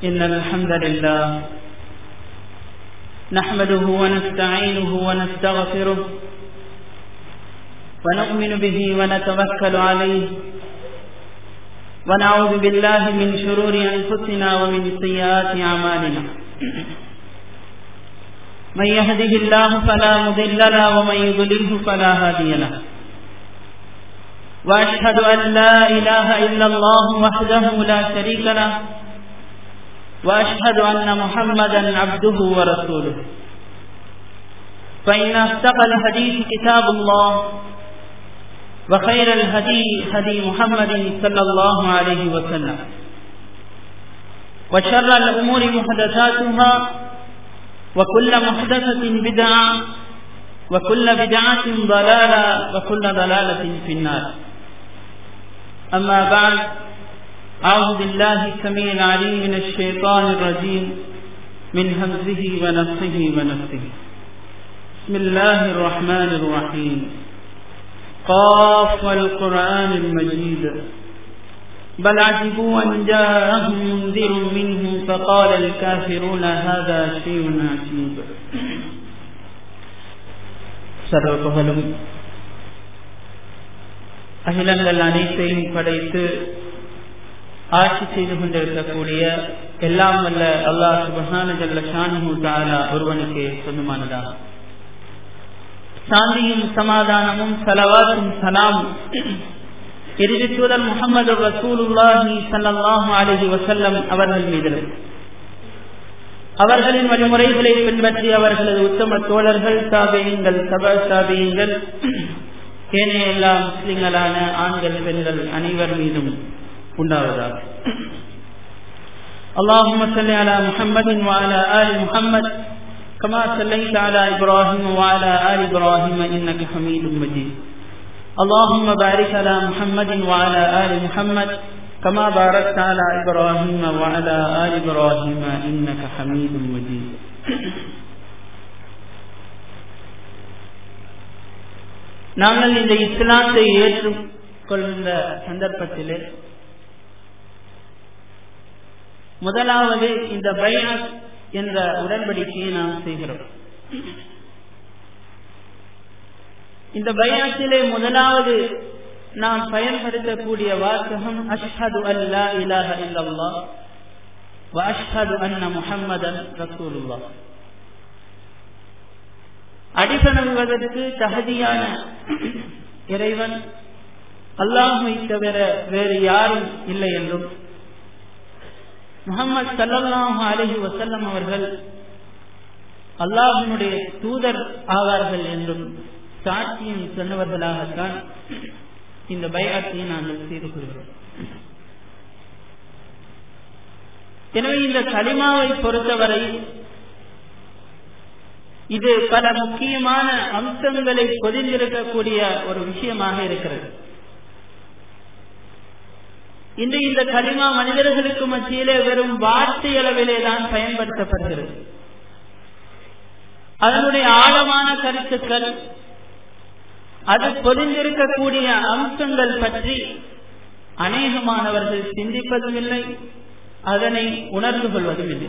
إن الحمد لله نحمده ونستعينه ونستغفره ونؤمن به ونتوكل عليه ونعوذ بالله من شرور أنفسنا ومن سيئات أعمالنا من يهده الله فلا مضل له ومن يضلله فلا هادي له وأشهد أن لا إله إلا الله وحده لا شريك له وأشهد أن محمدا عبده ورسوله فإن أصدق الحديث كتاب الله وخير الهدي هدي محمد صلى الله عليه وسلم وشر الأمور محدثاتها وكل محدثة بدعة وكل بدعة ضلالة وكل ضلالة في النار أما بعد أعوذ بالله السميع العليم من الشيطان الرجيم من همزه ونفسه ونفسه بسم الله الرحمن الرحيم قاف والقرآن المجيد بل عجبوا أن جاءهم منذر منهم فقال الكافرون هذا شيء عجيب சர்வ புகழும் அகிலங்கள் அனைத்தையும் படைத்து ஆட்சி செய்து கொண்டிருக்கக்கூடிய எல்லாம் வல்ல அல்லாஹ் சுபஹான ஜல்ல ஷானு தாலா ஒருவனுக்கு சொந்தமானதாக சாந்தியும் சமாதானமும் சலவாத்தும் சலாமும் இறுதி தூதர் முகமது ரசூலுல்லாஹி சல்லாஹு அலஹி வசல்லம் அவர்கள் மீது அவர்களின் வழிமுறைகளை பின்பற்றி அவர்களது உத்தம தோழர்கள் சாபியங்கள் சப சாபியங்கள் ஏனைய எல்லா முஸ்லிம்களான ஆண்கள் பெண்கள் அனைவர் மீதும் உண்டாவதாக اللهم صل على محمد وعلى آل محمد كما صليت على إبراهيم وعلى آل إبراهيم إنك حميد مجيد اللهم بارك على محمد وعلى آل محمد كما باركت على إبراهيم وعلى آل إبراهيم إنك حميد مجيد நாங்கள் இந்த இஸ்லாத்தை ஏற்றுக்கொள்கின்ற சந்தர்ப்பத்திலே முதலாவது இந்த பயாத் என்ற உடன்படிக்கையை நாம் செய்கிறோம் இந்த பயாத்திலே முதலாவது நாம் பயன்படுத்தக்கூடிய வாசகம் அஷ்ஹது அல்லா இலாஹ இல்லல்லா அஷ்ஹது அன்ன முஹம்மதன் ரசூலுல்லா அடிபணுவதற்கு தகுதியான இறைவன் அல்லாஹை தவிர வேறு யாரும் இல்லை என்றும் முகமது சல்லாஹு அலஹி வசல்லம் அவர்கள் அல்லாஹினுடைய தூதர் ஆவார்கள் என்றும் சாட்சியம் சொன்னவர்களாகத்தான் இந்த பயாத்தை நாங்கள் செய்து கொள்கிறோம் எனவே இந்த களிமாவை பொறுத்தவரை இது பல முக்கியமான அம்சங்களை பொதிந்திருக்கக்கூடிய ஒரு விஷயமாக இருக்கிறது இன்று இந்த களிமா மனிதர்களுக்கு மத்தியிலே வெறும் வார்த்தை அளவிலே தான் பயன்படுத்தப்படுகிறது அதனுடைய ஆழமான கருத்துக்கள் அது பொதிந்திருக்கக்கூடிய அம்சங்கள் பற்றி அநேகமானவர்கள் சிந்திப்பதும் இல்லை அதனை உணர்ந்து கொள்வதும் இல்லை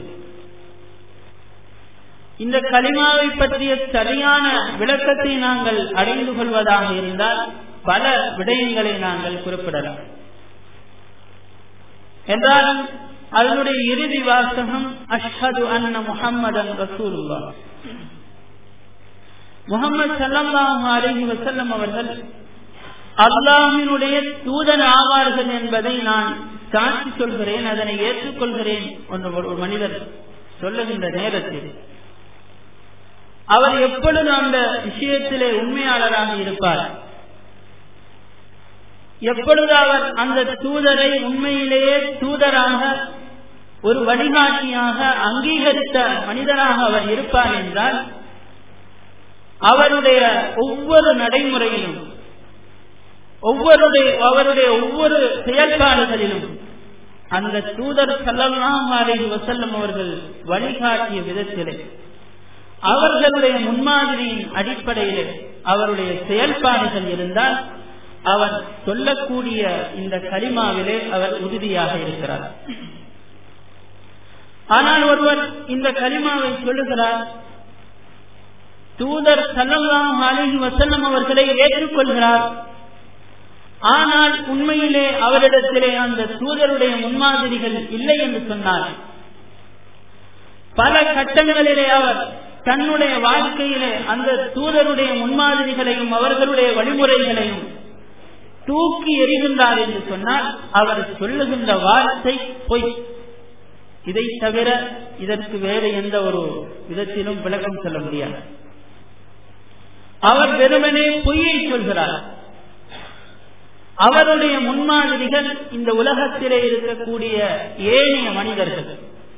இந்த களிமாவை பற்றிய சரியான விளக்கத்தை நாங்கள் அடைந்து கொள்வதாக இருந்தால் பல விடயங்களை நாங்கள் குறிப்பிடலாம் என்றாலும் அதனுடைய இறுதி வாசகம் அஷ்ஹது அன்ன முஹம்மதன் ரசூலுல்லா முகமது சல்லாஹு அலஹி வசல்லம் அவர்கள் அல்லாஹினுடைய தூதன் ஆவார்கள் என்பதை நான் சாட்சி சொல்கிறேன் அதனை ஏற்றுக்கொள்கிறேன் ஒரு மனிதர் சொல்லுகின்ற நேரத்தில் அவர் எப்பொழுது அந்த விஷயத்திலே உண்மையாளராக இருப்பார் எப்பொழுது அவர் அந்த தூதரை உண்மையிலேயே தூதராக ஒரு வழிகாட்டியாக அங்கீகரித்த மனிதனாக அவர் இருப்பார் என்றால் அவருடைய ஒவ்வொரு நடைமுறையிலும் ஒவ்வொருடைய அவருடைய ஒவ்வொரு செயல்பாடுகளிலும் அந்த தூதர் சல்லல்லாஹு அலைஹி வஸல்லம் அவர்கள் வழிகாட்டிய விதத்திலே அவர்களுடைய முன்மாதிரியின் அடிப்படையில் அவருடைய செயல்பாடுகள் இருந்தால் அவர் சொல்லக்கூடிய இந்த கலிமாவிலே அவர் உறுதியாக இருக்கிறார் ஆனால் ஒருவர் இந்த கலிமாவை சொல்லுகிறார் தூதர் சல்லல்லாஹு அலைஹி வஸல்லம் அவர்களை ஏற்றுக்கொள்கிறார் ஆனால் உண்மையிலே அவரிடத்திலே அந்த தூதருடைய முன்மாதிரிகள் இல்லை என்று சொன்னார் பல கட்டங்களிலே அவர் தன்னுடைய வாழ்க்கையிலே அந்த தூதருடைய முன்மாதிரிகளையும் அவர்களுடைய வழிமுறைகளையும் தூக்கி எறிகின்றார் என்று சொன்னால் அவர் சொல்லுகின்ற வார்த்தை பொய் இதை தவிர இதற்கு வேறு எந்த ஒரு விதத்திலும் விளக்கம் சொல்ல முடியாது அவர் வெறுமனே பொய்யை சொல்கிறார் அவருடைய முன்மாதிரிகள் இந்த உலகத்திலே இருக்கக்கூடிய ஏனைய மனிதர்கள்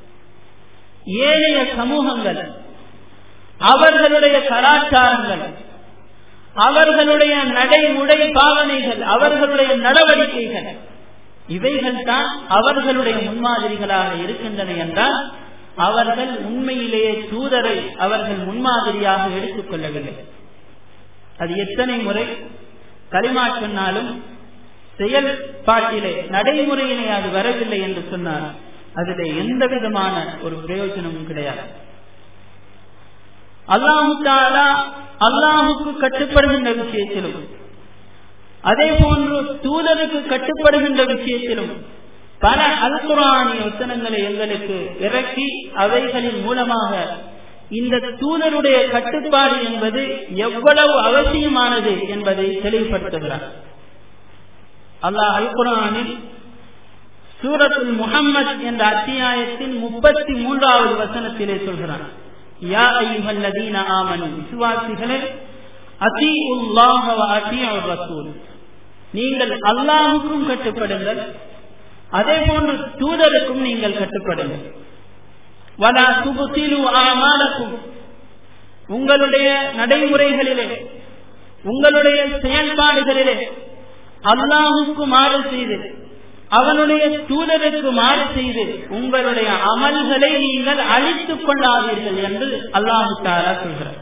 ஏனைய சமூகங்கள் அவர்களுடைய கலாச்சாரங்கள் அவர்களுடைய நடைமுறை பாவனைகள் அவர்களுடைய நடவடிக்கைகள் இவைகள் தான் அவர்களுடைய முன்மாதிரிகளாக இருக்கின்றன என்றால் அவர்கள் உண்மையிலேயே தூதரை அவர்கள் முன்மாதிரியாக எடுத்துக் கொள்ளவில்லை அது எத்தனை முறை களிமா சொன்னாலும் செயல்பாட்டிலே நடைமுறையிலே அது வரவில்லை என்று சொன்னார் அதிலே எந்த விதமான ஒரு பிரயோஜனமும் கிடையாது அல்லாஹு தாலா அல்லாஹுக்கு கட்டுப்படுகின்ற விஷயத்திலும் அதே போன்று தூதருக்கு கட்டுப்படுகின்ற விஷயத்திலும் பல அல்குரானிய வசனங்களை எங்களுக்கு இறக்கி அவைகளின் மூலமாக இந்த தூதருடைய கட்டுப்பாடு என்பது எவ்வளவு அவசியமானது என்பதை தெளிவுபடுத்துகிறார் அல்லாஹ் அல் குரானில் சூரத்துல் முகம்மது என்ற அத்தியாயத்தின் முப்பத்தி மூன்றாவது வசனத்திலே சொல்கிறான் யா ஐயுஹல்லதீன ஆமனு விசுவாசிகளே அதி உல்லாஹ அதி ரசூல் நீங்கள் அல்லாஹுக்கும் கட்டுப்படுங்கள் அதே போன்று தூதருக்கும் நீங்கள் கட்டுப்படுங்கள் வலா சுபுசிலு ஆமாலக்கும் உங்களுடைய நடைமுறைகளிலே உங்களுடைய செயல்பாடுகளிலே அல்லாஹுக்கு மாறு செய்து அவனுடைய தூதருக்கு மாறு செய்து உங்களுடைய அமல்களை நீங்கள் அழித்துக் கொள்ளாதீர்கள் என்று அல்லாஹு தாரா சொல்கிறார்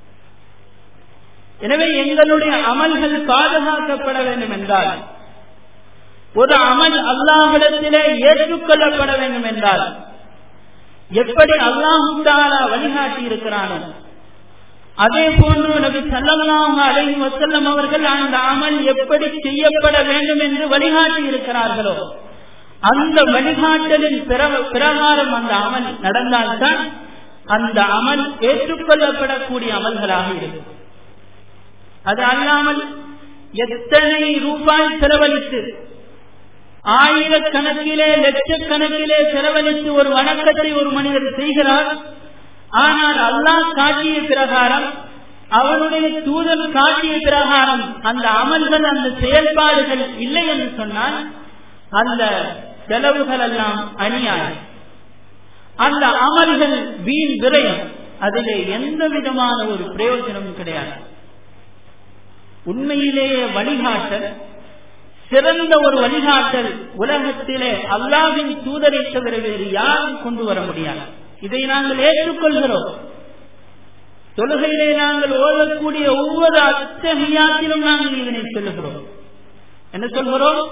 எனவே எங்களுடைய அமல்கள் பாதுகாக்கப்பட வேண்டும் என்றால் ஒரு அமல் அல்லாஹிடத்திலே ஏற்றுக்கொள்ளப்பட வேண்டும் என்றால் எப்படி அல்லாஹு தாரா வழிகாட்டி இருக்கிறானோ அதே போன்று நபி சல்லல்லாஹு அலைஹி வஸல்லம் அவர்கள் அந்த அமல் எப்படி செய்யப்பட வேண்டும் என்று வழிகாட்டி இருக்கிறார்களோ அந்த வழிகாட்டலின் பிரகாரம் அந்த அமல் நடந்தால்தான் அந்த அமல் ஏற்றுக்கொள்ளப்படக்கூடிய அமல்களாக இருக்கும் அது அல்லாமல் எத்தனை ரூபாய் செலவழித்து ஆயிரக்கணக்கிலே லட்சக்கணக்கிலே செலவழித்து ஒரு வணக்கத்தை ஒரு மனிதர் செய்கிறார் ஆனால் அல்லாஹ் காட்டிய பிரகாரம் அவனுடைய தூதர் காட்டிய பிரகாரம் அந்த அமல்கள் அந்த செயல்பாடுகள் இல்லை என்று சொன்னால் அந்த செலவுகள் எல்லாம் அநியாயம் அந்த அமல்கள் வீண் விரயம் அதிலே எந்த விதமான ஒரு பிரயோஜனமும் கிடையாது உண்மையிலேயே வழிகாட்டல் சிறந்த ஒரு வழிகாட்டல் உலகத்திலே அல்லாவின் தூதரை தவிர வேறு யாரும் கொண்டு வர முடியாது இதை நாங்கள் ஏற்றுக்கொள்கிறோம் தொழுகையிலே நாங்கள் ஓதக்கூடிய ஒவ்வொரு அத்தகையாத்திலும் நாங்கள் இதனை சொல்லுகிறோம் என்ன சொல்கிறோம்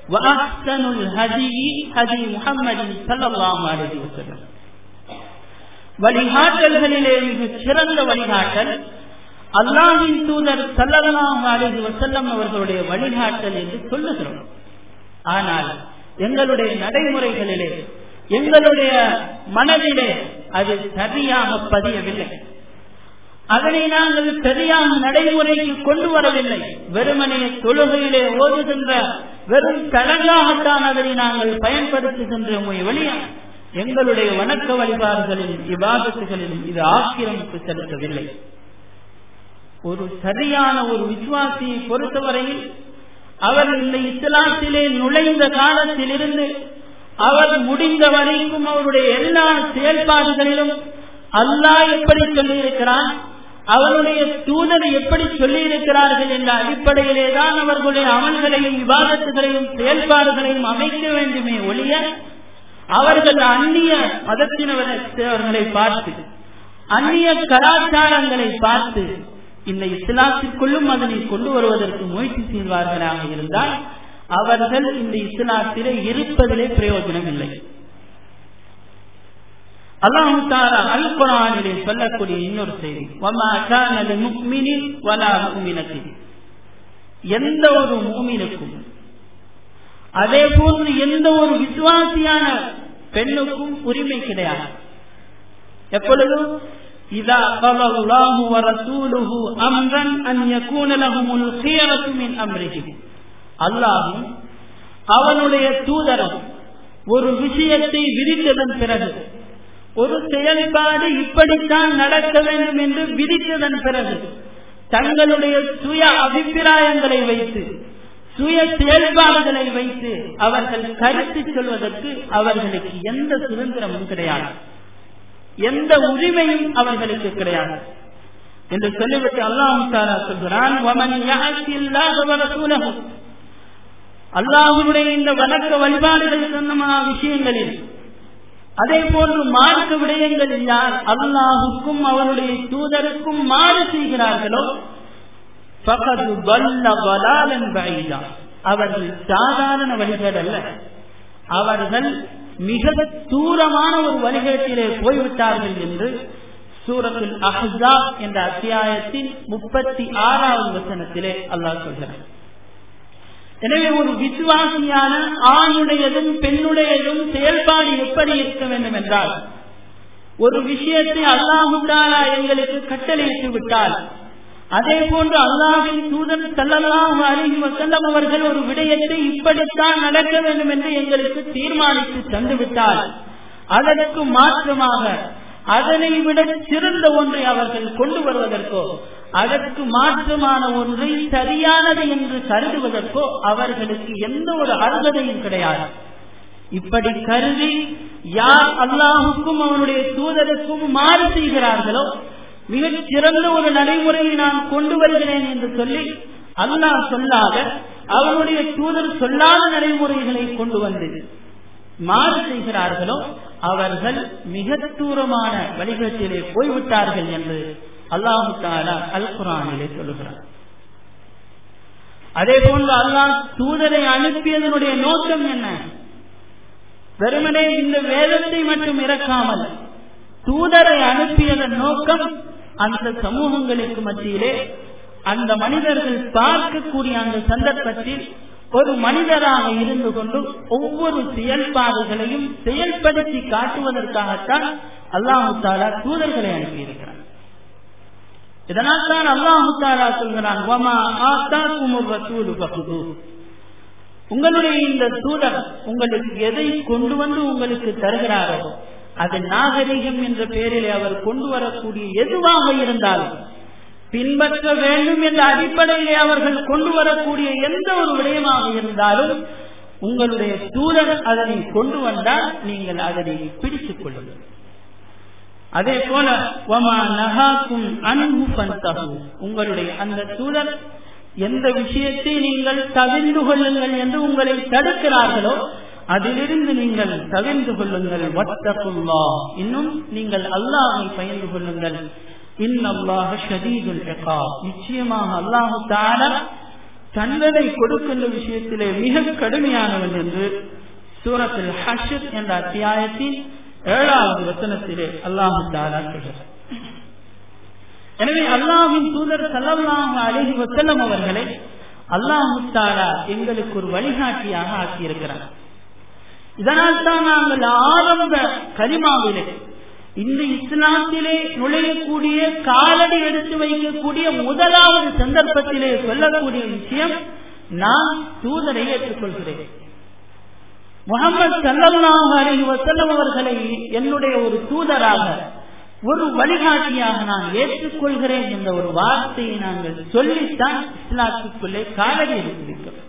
வழிகாட்டல்களிலே மிக சிறந்த வழிகாட்டல் அல்லாஹின் தூதர் சல்லல்லாஹு அலைஹி வசல்லம் அவர்களுடைய வழிகாட்டல் என்று சொல்லுகிறோம் ஆனால் எங்களுடைய நடைமுறைகளிலே எங்களுடைய மனதிலே அது சரியாக பதியவில்லை அதனை நாங்கள் சரியாக நடைமுறைக்கு கொண்டு வரவில்லை வெறுமனே தொழுகையிலே ஓதுகின்ற வெறும் தடங்காகத்தான் அதனை நாங்கள் பயன்படுத்துகின்றோம் வெளியே எங்களுடைய வணக்க வழிபாடுகளிலும் விவாதத்துகளிலும் இது ஆக்கிரமிப்பு செலுத்தவில்லை ஒரு சரியான ஒரு விசுவாசியை பொறுத்தவரையில் அவர் இந்த இஸ்லாத்திலே நுழைந்த காலத்திலிருந்து அவர் முடிந்த வரைக்கும் அவருடைய எல்லா செயல்பாடுகளிலும் அல்லாஹ் எப்படி சொல்லியிருக்கிறான் அவருடைய தூதர் எப்படி சொல்லியிருக்கிறார்கள் என்ற அடிப்படையிலே தான் அவர்களுடைய அமல்களையும் விவாதத்துகளையும் செயல்பாடுகளையும் அமைக்க வேண்டுமே ஒழிய அவர்கள் அந்நிய மதத்தினவர்களை பார்த்து அந்நிய கலாச்சாரங்களை பார்த்து இந்த இஸ்லாத்திற்குள்ளும் அதனை கொண்டு வருவதற்கு முயற்சி செய்வார்களாக இருந்தால் அவர்கள் இந்த இஸ்லாத்திலே இருப்பதிலே பிரயோஜனம் இல்லை அல்லாஹு தாலா அல் குரானிலே சொல்லக்கூடிய இன்னொரு செய்தி வமா கான லிமுக்மினின் வலா முக்மினத்தின் எந்த ஒரு மூமினுக்கும் அதே போன்று எந்த ஒரு விசுவாசியான பெண்ணுக்கும் உரிமை கிடையாது எப்பொழுதும் இதா கலல்லாஹு வரசூலுஹு அம்ரன் அன் யகூன லஹுமுல் ஹியரத்து மின் அம்ரிஹி அல்லாஹும் அவனுடைய தூதரும் ஒரு விஷயத்தை விதித்ததன் பிறகு ஒரு செயல்பாடு இப்படித்தான் நடக்க வேண்டும் என்று விதித்ததன் பிறகு தங்களுடைய சுய அபிப்பிராயங்களை வைத்து சுய செயல்பாடுகளை வைத்து அவர்கள் கருத்து சொல்வதற்கு அவர்களுக்கு எந்த சுதந்திரமும் கிடையாது எந்த உரிமையும் அவர்களுக்கு கிடையாது என்று சொல்லிவிட்டு அல்லாஹு தாரா சொல்கிறான் அல்லாஹுடைய இந்த வணக்க வழிபாடுகள் சொன்னமான விஷயங்களில் அதே போன்று மார்க்க விடயங்கள் யார் அல்லாஹுக்கும் அவருடைய தூதருக்கும் மாறு செய்கிறார்களோ அவர்கள் சாதாரண வழிகள் அல்ல அவர்கள் மிக தூரமான ஒரு வழிகேட்டிலே போய்விட்டார்கள் என்று சூரத்துல் அஹ்ஸா என்ற அத்தியாயத்தின் முப்பத்தி ஆறாவது வசனத்திலே அல்லாஹ் சொல்கிறார் எனவே ஒரு விசுவாசியான ஆணுடையதும் பெண்ணுடையதும் செயல்பாடு எப்படி இருக்க வேண்டும் என்றால் ஒரு விஷயத்தை அல்லாஹுடாலா எங்களுக்கு கட்டளையிட்டு விட்டால் அதே போன்று அல்லாஹின் தூதன் செல்லலாம் அருகி வசல்லம் அவர்கள் ஒரு விடயத்தை இப்படித்தான் நடக்க வேண்டும் என்று எங்களுக்கு தீர்மானித்து தந்துவிட்டால் அதற்கு மாற்றமாக அதனை விட சிறந்த ஒன்றை அவர்கள் கொண்டு வருவதற்கோ அதற்கு மாற்றமான ஒன்றை சரியானது என்று கருதுவதற்கோ அவர்களுக்கு எந்த ஒரு அருகதையும் கிடையாது இப்படி கருதி யார் அல்லாஹுக்கும் அவனுடைய தூதருக்கும் மாறு செய்கிறார்களோ மிகச் சிறந்த ஒரு நடைமுறையை நான் கொண்டு வருகிறேன் என்று சொல்லி அல்லாஹ் சொல்லாத அவனுடைய தூதர் சொல்லாத நடைமுறைகளை கொண்டு வந்து மாறு செய்கிறார்களோ அவர்கள் மிக தூரமான வழிகட்டிலே போய்விட்டார்கள் என்று அல்லாஹு தாலா அல் குரானிலே சொல்லுகிறார் அதே போன்று அல்லாஹ் தூதரை அனுப்பியதனுடைய நோக்கம் என்ன வெறுமனே இந்த வேதத்தை மட்டும் இறக்காமல் தூதரை அனுப்பியதன் நோக்கம் அந்த சமூகங்களுக்கு மத்தியிலே அந்த மனிதர்கள் பார்க்கக்கூடிய அந்த சந்தர்ப்பத்தில் ஒரு மனிதராக இருந்து கொண்டு ஒவ்வொரு செயல்பாடுகளையும் செயல்படுத்தி காட்டுவதற்காகத்தான் அல்லாஹு தாலா தூதர்களை அனுப்பியிருக்கிறார் இதனால் தான் அல்லாஹு தாலா சொல்கிறான் உங்களுடைய இந்த தூதர் உங்களுக்கு எதை கொண்டு வந்து உங்களுக்கு தருகிறாரோ அது நாகரிகம் என்ற பெயரில் அவர் கொண்டு வரக்கூடிய எதுவாக இருந்தாலும் பின்பற்ற வேண்டும் என்ற அடிப்படையிலே அவர்கள் கொண்டு வரக்கூடிய எந்த ஒரு விடயமாக இருந்தாலும் உங்களுடைய தூதர் அதனை கொண்டு வந்தால் நீங்கள் அதனை பிடித்துக் கொள்ளுங்கள் அதே போல நகாக்கும் அன்பு பந்தகு உங்களுடைய அந்த தூதர் எந்த விஷயத்தை நீங்கள் தவிர்ந்து கொள்ளுங்கள் என்று உங்களை தடுக்கிறார்களோ அதிலிருந்து நீங்கள் தவிர்ந்து கொள்ளுங்கள் வத்தகுல்லா இன்னும் நீங்கள் அல்லாஹை பயந்து கொள்ளுங்கள் இன்னல்லாஹ ஷதீதுல் இகாப் நிச்சயமாக அல்லாஹு தஆலா தண்டனை கொடுக்கின்ற விஷயத்திலே மிக கடுமையானவன் என்று சூரத்தில் ஹஷர் என்ற அத்தியாயத்தின் ஏழாவது வசனத்திலே அல்லாஹு தாலா சொல்கிறார் எனவே அல்லாஹின் தூதர் சல்லல்லாஹு அலைஹி வஸல்லம் அவர்களை அல்லாஹு தாலா எங்களுக்கு ஒரு வழிகாட்டியாக ஆக்கியிருக்கிறார் இதனால் தான் நாங்கள் ஆரம்ப கலிமாவிலே இந்த இஸ்லாத்திலே நுழையக்கூடிய காலடி எடுத்து வைக்கக்கூடிய முதலாவது சந்தர்ப்பத்திலே சொல்லக்கூடிய விஷயம் நான் தூதரை ஏற்றுக்கொள்கிறேன் முகமது சல்லாஹ் அலி வசல்லம் அவர்களை என்னுடைய ஒரு தூதராக ஒரு வழிகாட்டியாக நான் ஏற்றுக்கொள்கிறேன் என்ற ஒரு வார்த்தையை நாங்கள் சொல்லித்தான் இஸ்லாத்துக்குள்ளே காலடி எடுத்து வைக்கிறோம்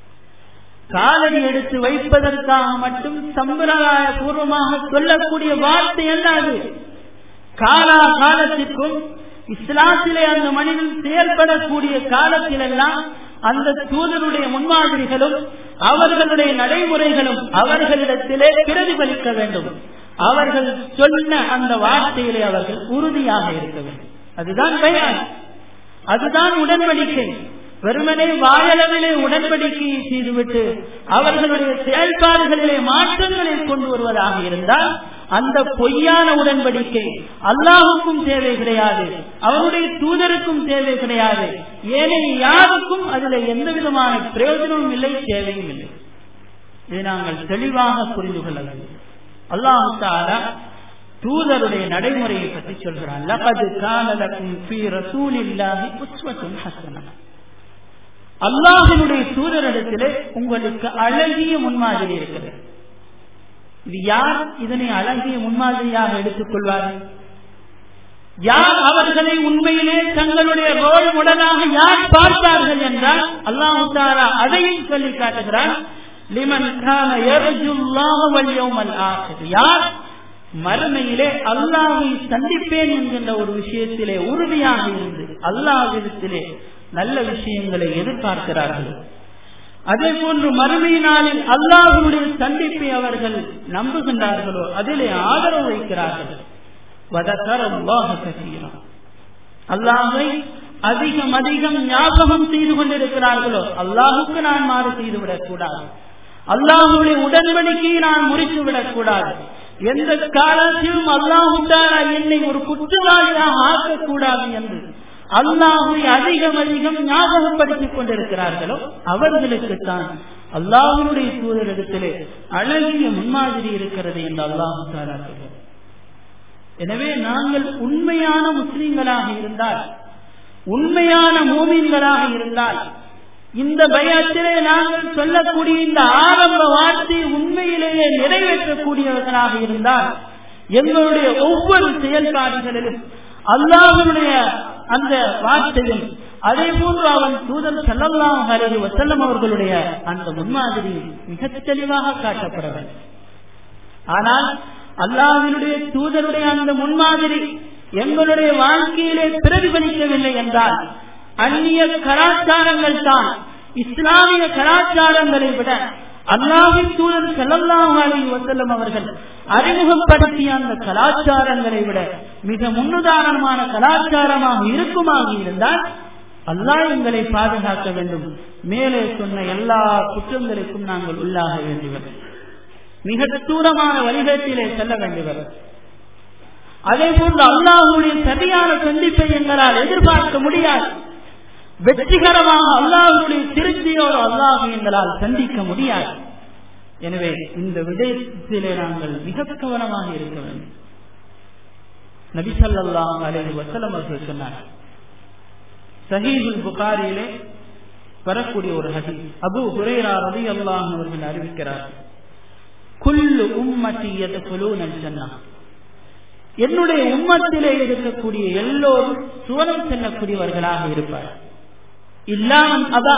காலடி எடுத்து வைப்பதற்காக மட்டும் சம்பிரதாய பூர்வமாக சொல்லக்கூடிய வார்த்தை அல்ல அது காலா காலத்திற்கும் இஸ்லாத்திலே அந்த மனிதன் செயல்படக்கூடிய காலத்திலெல்லாம் அந்த தூதருடைய முன்மாதிரிகளும் அவர்களுடைய நடைமுறைகளும் அவர்களிடத்திலே பிரதிபலிக்க வேண்டும் அவர்கள் சொன்ன அந்த வார்த்தையிலே அவர்கள் உறுதியாக இருக்க வேண்டும் அதுதான் பயான் அதுதான் உடன்படிக்கை வெறுமனே வாயளவிலே உடன்படிக்கையை செய்துவிட்டு அவர்களுடைய செயல்பாடுகளிலே மாற்றங்களை கொண்டு வருவதாக இருந்தால் அந்த பொய்யான உடன்படிக்கை அல்லாஹுக்கும் தேவை கிடையாது அவருடைய தூதருக்கும் தேவை கிடையாது ஏனைய யாருக்கும் அதுல எந்த விதமான பிரயோஜனமும் இல்லை தேவையும் இல்லை இதை நாங்கள் தெளிவாக புரிந்து கொள்ள வேண்டும் அல்லாஹு தாலா தூதருடைய நடைமுறையை பற்றி சொல்கிறான் லகது கானலக்கும் ஃபீ ரசூலில்லாஹி உஸ்வத்துன் ஹஸனah அல்லாஹினுடைய தூதரிடத்திலே உங்களுக்கு அழகிய முன்மாதிரி இருக்கிறது இது யார் இதனை அழகிய முன்மாதிரியாக எடுத்துக் கொள்வார்கள் யார் அவர்களை உண்மையிலே தங்களுடைய ரோல் உடனாக யார் பார்த்தார்கள் என்றால் அல்லாஹு தாரா அதையும் சொல்லி காட்டுகிறான் லிமன் கான யர்ஜுல்லாஹ வல் யௌமல் ஆகிர் யார் மறுமையிலே அல்லாஹை சந்திப்பேன் என்கின்ற ஒரு விஷயத்திலே உறுதியாக இருந்து அல்லாஹ்விடத்திலே நல்ல விஷயங்களை எதிர்பார்க்கிறார்கள் அதே போன்று மறுமை நாளில் அல்லாஹுடைய சந்திப்பை அவர்கள் நம்புகின்றார்களோ அதிலே ஆதரவு வைக்கிறார்கள் அல்லாஹை அதிகம் அதிகம் ஞாபகம் செய்து கொண்டிருக்கிறார்களோ அல்லாஹுக்கு நான் மாறு செய்துவிடக் கூடாது அல்லாஹுடைய உடன்படிக்கையை நான் முறித்து விடக் கூடாது எந்த காலத்திலும் அல்லாஹுத்தாரா என்னை ஒரு குற்றவாளியாக ஆக்கக்கூடாது என்று அல்லாஹை அதிகம் அதிகம் ஞாபகப்படுத்திக் கொண்டிருக்கிறார்களோ அவர்களுக்குத்தான் அல்லாஹனுடைய சூழலிடத்திலே அழகிய முன்மாதிரி இருக்கிறது என்று அல்லாஹு தாரா சொல்கிறார் எனவே நாங்கள் உண்மையான முஸ்லிம்களாக இருந்தால் உண்மையான மூமின்களாக இருந்தால் இந்த பயத்திலே நாங்கள் சொல்லக்கூடிய இந்த ஆரம்ப வார்த்தை உண்மையிலேயே நிறைவேற்றக்கூடியவர்களாக இருந்தால் எங்களுடைய ஒவ்வொரு செயல்பாடுகளிலும் அல்லாஹனுடைய அந்த வார்த்தையும் அதே போன்று அவன் தூதர் செல்லல்லாம் அருகே வசல்லம் அவர்களுடைய அந்த முன்மாதிரி மிக தெளிவாக காட்டப்பட வேண்டும் ஆனால் அல்லாஹினுடைய தூதருடைய அந்த முன்மாதிரி எங்களுடைய வாழ்க்கையிலே பிரதிபலிக்கவில்லை என்றால் அந்நிய கலாச்சாரங்கள் தான் இஸ்லாமிய கலாச்சாரங்களை விட அல்லாவின் தூதர் செல்லல்லாம் அலி வசல்லம் அவர்கள் அறிமுகப்படுத்திய அந்த கலாச்சாரங்களை விட மிக முன்னுதாரணமான கலாச்சாரமாக இருக்குமாக இருந்தால் அல்லாஹ் எங்களை பாதுகாக்க வேண்டும் மேலே சொன்ன எல்லா குற்றங்களுக்கும் நாங்கள் உள்ளாக வேண்டியவர் மிக தூரமான வழிகேட்டிலே செல்ல வேண்டியவர் அதே போன்று அல்லாஹுடைய சரியான சந்திப்பை எங்களால் எதிர்பார்க்க முடியாது வெற்றிகரமாக அல்லாஹுடைய திருச்சியோடு அல்லாஹு எங்களால் சந்திக்க முடியாது எனவே இந்த விடயத்திலே நாங்கள் மிக கவனமாக இருக்க வேண்டும் நபிசல்லாம் அலைஹி வசலம் அவர்கள் சொன்னார் சஹீபுல் புகாரியிலே வரக்கூடிய ஒரு ஹதீஸ் அபு ஹுரேரா ரதி அல்லாஹ் அவர்கள் அறிவிக்கிறார் குல்லு உம்மத்தி எதற்குலூனல் ஜன்னா என்னுடைய உம்மத்திலே இருக்கக்கூடிய எல்லோரும் சுவனம் செல்லக்கூடியவர்களாக இருப்பார் இல்லாமல் அதா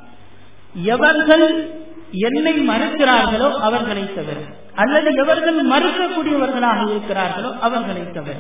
எவர்கள் என்னை மறுக்கிறார்களோ அவர்களை தவிர அல்லது எவர்கள் மறுக்கக்கூடியவர்களாக இருக்கிறார்களோ அவர்களை தவிர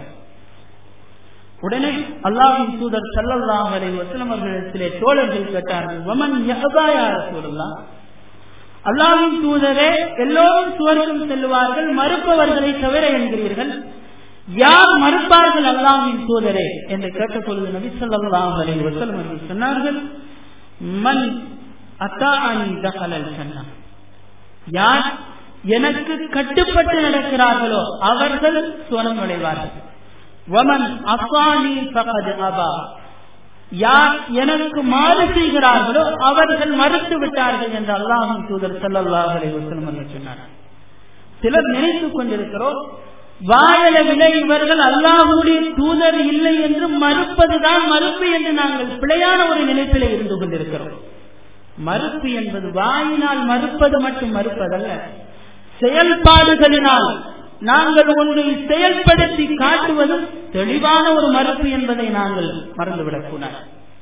உடனே அல்லாஹின் தூதர் சல்லல்லாஹ் அலை வசலம் அவர்களிடத்திலே தோழர்கள் கேட்டார்கள் வமன் யகபாயார சொல்லலாம் அல்லாஹின் தூதரே எல்லோரும் சுவர்க்கம் செல்வார்கள் மறுப்பவர்களை தவிர என்கிறீர்கள் யார் மறுப்பார்கள் அல்லாஹின் தூதரே என்று கேட்டபொழுது நபி சொல்லாஹ் அலை வசலம் அவர்கள் சொன்னார்கள் மன் அத்தாணி தகலல் சொன்னா யார் எனக்கு கட்டுப்பட்டு நடக்கிறார்களோ அவர்கள் சுவனம் நுழைவார்கள் வமன் அசானி பகது அபா யார் எனக்கு மாறு செய்கிறார்களோ அவர்கள் மறுத்து விட்டார்கள் என்று அல்லாஹும் தூதர் சல்லாஹ் அலை வசலம் சொன்னார் சிலர் நினைத்துக் கொண்டிருக்கிறோம் வாழவில்லை இவர்கள் அல்லாஹுடைய தூதர் இல்லை என்று மறுப்பதுதான் மறுப்பு என்று நாங்கள் பிழையான ஒரு நினைப்பிலே இருந்து கொண்டிருக்கிறோம் மறுப்பு என்பது வாயினால் மறுப்பது மட்டும் மறுப்பதல்ல செயல்பாடுகளினால் நாங்கள் ஒன்றை செயல்படுத்தி காட்டுவதும் தெளிவான ஒரு மறுப்பு என்பதை நாங்கள் மறந்துவிடக் கூடாது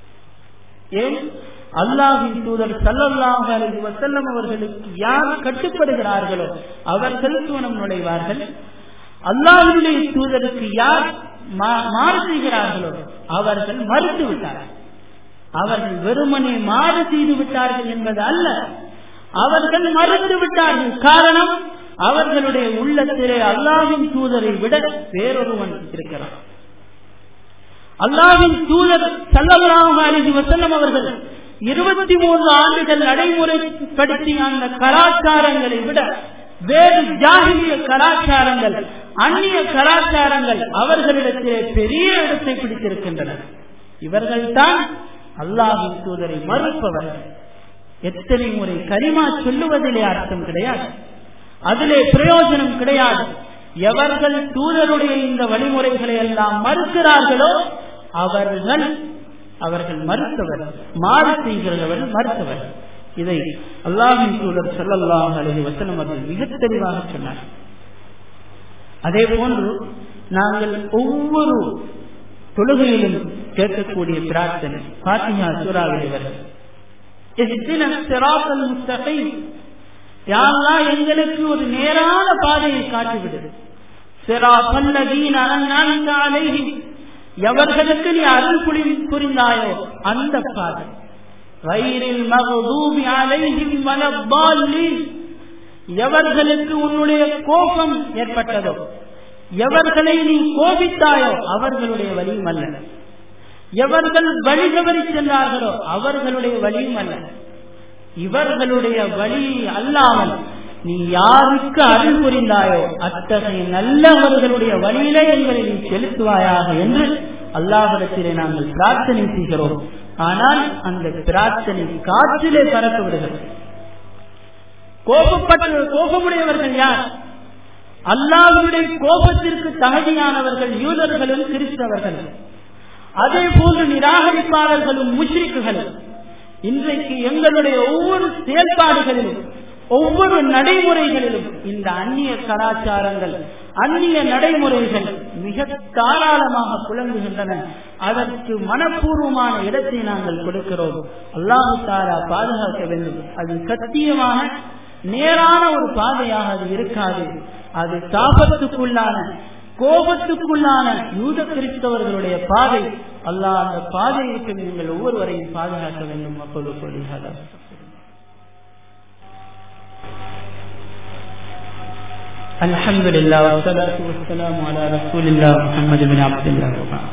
ஏன் அல்லாஹின் தூதர் சல்லல்லாஹு அலைஹி வஸல்லம் அவர்களுக்கு யார் கட்டுப்படுகிறார்களோ அவர்கள் சுவனம் நுழைவார்கள் அல்லாஹுடைய தூதருக்கு யார் மாறு செய்கிறார்களோ அவர்கள் மறுத்து விட்டார்கள் அவர்கள் வெறுமனே மாறு செய்து விட்டார்கள் என்பது அல்ல அவர்கள் மறுத்து விட்டார்கள் காரணம் அவர்களுடைய உள்ளத்திலே அல்லாவின் தூதரை விட வேறொருவன் இருக்கிறான் அல்லாவின் தூதர் சல்லல்லாஹு அலைஹி வஸல்லம் அவர்கள் இருபத்தி மூன்று ஆண்டுகள் நடைமுறைப்படுத்திய அந்த கலாச்சாரங்களை விட வேறு ஜாகிலிய கலாச்சாரங்கள் அந்நிய கலாச்சாரங்கள் அவர்களிடத்திலே பெரிய இடத்தை பிடித்திருக்கின்றன இவர்கள்தான் அல்லாஹின் தூதரை மறுப்பவர்கள் எத்தனை முறை கரிமா சொல்லுவதிலே அர்த்தம் கிடையாது அதிலே பிரயோஜனம் கிடையாது எவர்கள் தூதருடைய இந்த வழிமுறைகளை எல்லாம் மறுக்கிறார்களோ அவர்கள் அவர்கள் மறுத்தவர் மாறு செய்கிறவர்கள் மறுத்தவர் இதை அல்லாஹின் தூதர் சொல்லல்லாஹ் அலஹி வசனம் அவர்கள் மிக தெளிவாக சொன்னார் அதே போன்று நாங்கள் ஒவ்வொரு தொழுகையிலும் கேட்கக்கூடிய பிரார்த்தனை பாத்தியா சூறாவில் வருகிறது எங்களுக்கு ஒரு நேரான பாதையை காட்டிவிடுது எவர்களுக்கு நீ அருள் புரி புரிந்தாயோ அந்த பாதை வயிறில் மகதூபி அலைஹிம் வலப்பாலின் எவர்களுக்கு உன்னுடைய கோபம் ஏற்பட்டதோ எவர்களை நீ கோபித்தாயோ அவர்களுடைய வழியும் அல்ல எவர்கள் வழி தவறி சென்றார்களோ அவர்களுடைய வழியும் அல்ல இவர்களுடைய வழி அல்லாமல் நீ யாருக்கு அருள் புரிந்தாயோ அத்தகைய நல்லவர்களுடைய வழியிலே எங்களை நீ செலுத்துவாயாக என்று அல்லாஹிடத்திலே நாங்கள் பிரார்த்தனை செய்கிறோம் ஆனால் அந்த பிரார்த்தனை காற்றிலே பறக்க விடுகிறது கோபப்பட்ட கோபமுடையவர்கள் யார் அல்லாஹுடைய கோபத்திற்கு தகுதியானவர்கள் யூதர்களும் கிறிஸ்தவர்களும் அதே போன்று நிராகரிப்பாளர்களும் முஷ்ரிக்குகளும் இன்றைக்கு எங்களுடைய ஒவ்வொரு செயல்பாடுகளிலும் ஒவ்வொரு நடைமுறைகளிலும் இந்த அந்நிய கலாச்சாரங்கள் அந்நிய நடைமுறைகள் மிக தாராளமாக புலங்குகின்றன அதற்கு மனப்பூர்வமான இடத்தை நாங்கள் கொடுக்கிறோம் அல்லாஹு தாரா பாதுகாக்க வேண்டும் அது சத்தியமான நேரான ஒரு பாதையாக அது இருக்காது அது தாபத்துக்குள்ளான கோபத்துக்குள்ளான யூத கிறிஸ்தவர்களுடைய பாதை அல்லாஹ் அந்த பாதையை நீங்கள் ஒவ்வொருவரையும் பாதுகாக்க வேண்டும் அப்பொழுது சொல்லுகிறார் الحمد لله والصلاة والسلام على رسول الله محمد بن عبد الله وبعد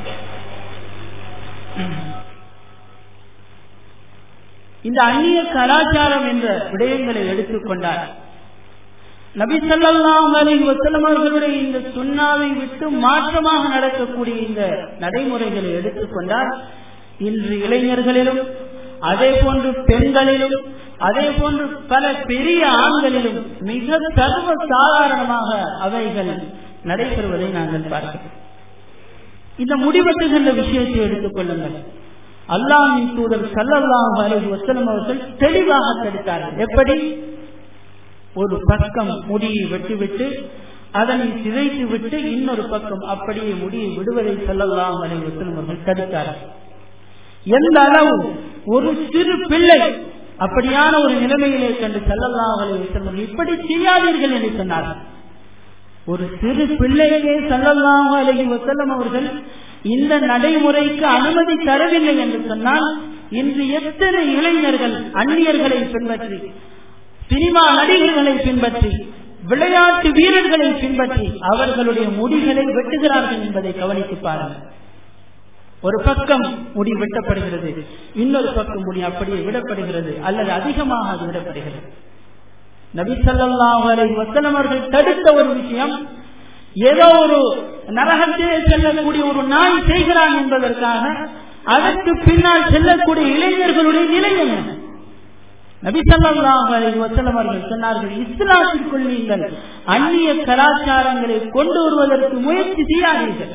இந்த அந்நிய கலாச்சாரம் என்ற விடயங்களை எடுத்துக்கொண்டார் நபி சல்லாஹ் அலி வசலம் அவர்களுடைய இந்த சுண்ணாவை விட்டு மாற்றமாக நடக்கக்கூடிய இந்த நடைமுறைகளை எடுத்துக்கொண்டால் இன்று இளைஞர்களிலும் அதே போன்று பெண்களிலும் அதே போன்று பல பெரிய ஆண்களிலும் மிக சர்வ சாதாரணமாக அவைகள் நடைபெறுவதை நாங்கள் பார்க்கிறோம் இந்த முடிவெட்டுகின்ற விஷயத்தை எடுத்துக் கொள்ளுங்கள் அல்லாமின் தூதர் சல்லல்லாஹ் அலி வசலம் அவர்கள் தெளிவாக தடுத்தார்கள் எப்படி ஒரு பக்கம் முடியை வெட்டிவிட்டு அதனை சிதைத்து விட்டு இன்னொரு பக்கம் அப்படியே முடியை விடுவதை செல்லலாம் அலை வசலம் அவர்கள் தடுத்தார்கள் எந்த அளவு ஒரு சிறு பிள்ளை அப்படியான ஒரு நிலைமையிலே கண்டு செல்லலாம் அலை வசலம் இப்படி செய்யாதீர்கள் என்று சொன்னார்கள் ஒரு சிறு பிள்ளையே செல்லலாம் அலை வசலம் அவர்கள் இந்த நடைமுறைக்கு அனுமதி தரவில்லை என்று சொன்னால் இன்று எத்தனை இளைஞர்கள் அந்நியர்களை பின்பற்றி சினிமா நடிகர்களை பின்பற்றி விளையாட்டு வீரர்களை பின்பற்றி அவர்களுடைய முடிகளை வெட்டுகிறார்கள் என்பதை கவனித்து பாருங்கள் ஒரு பக்கம் முடி வெட்டப்படுகிறது இன்னொரு பக்கம் முடி அப்படியே விடப்படுகிறது அல்லது அதிகமாக அது விடப்படுகிறது நபி சல்லாஹரை வசனம் அவர்கள் தடுத்த ஒரு விஷயம் ஏதோ ஒரு நரகத்திலே செல்லக்கூடிய ஒரு நாய் செய்கிறான் என்பதற்காக அதற்கு பின்னால் செல்லக்கூடிய இளைஞர்களுடைய நிலை என்ன நபிசல்லாஹ் வசலம் அவர்கள் சொன்னார்கள் இஸ்லாத்திற்குள் நீங்கள் அந்நிய கலாச்சாரங்களை கொண்டு வருவதற்கு முயற்சி செய்யாதீர்கள்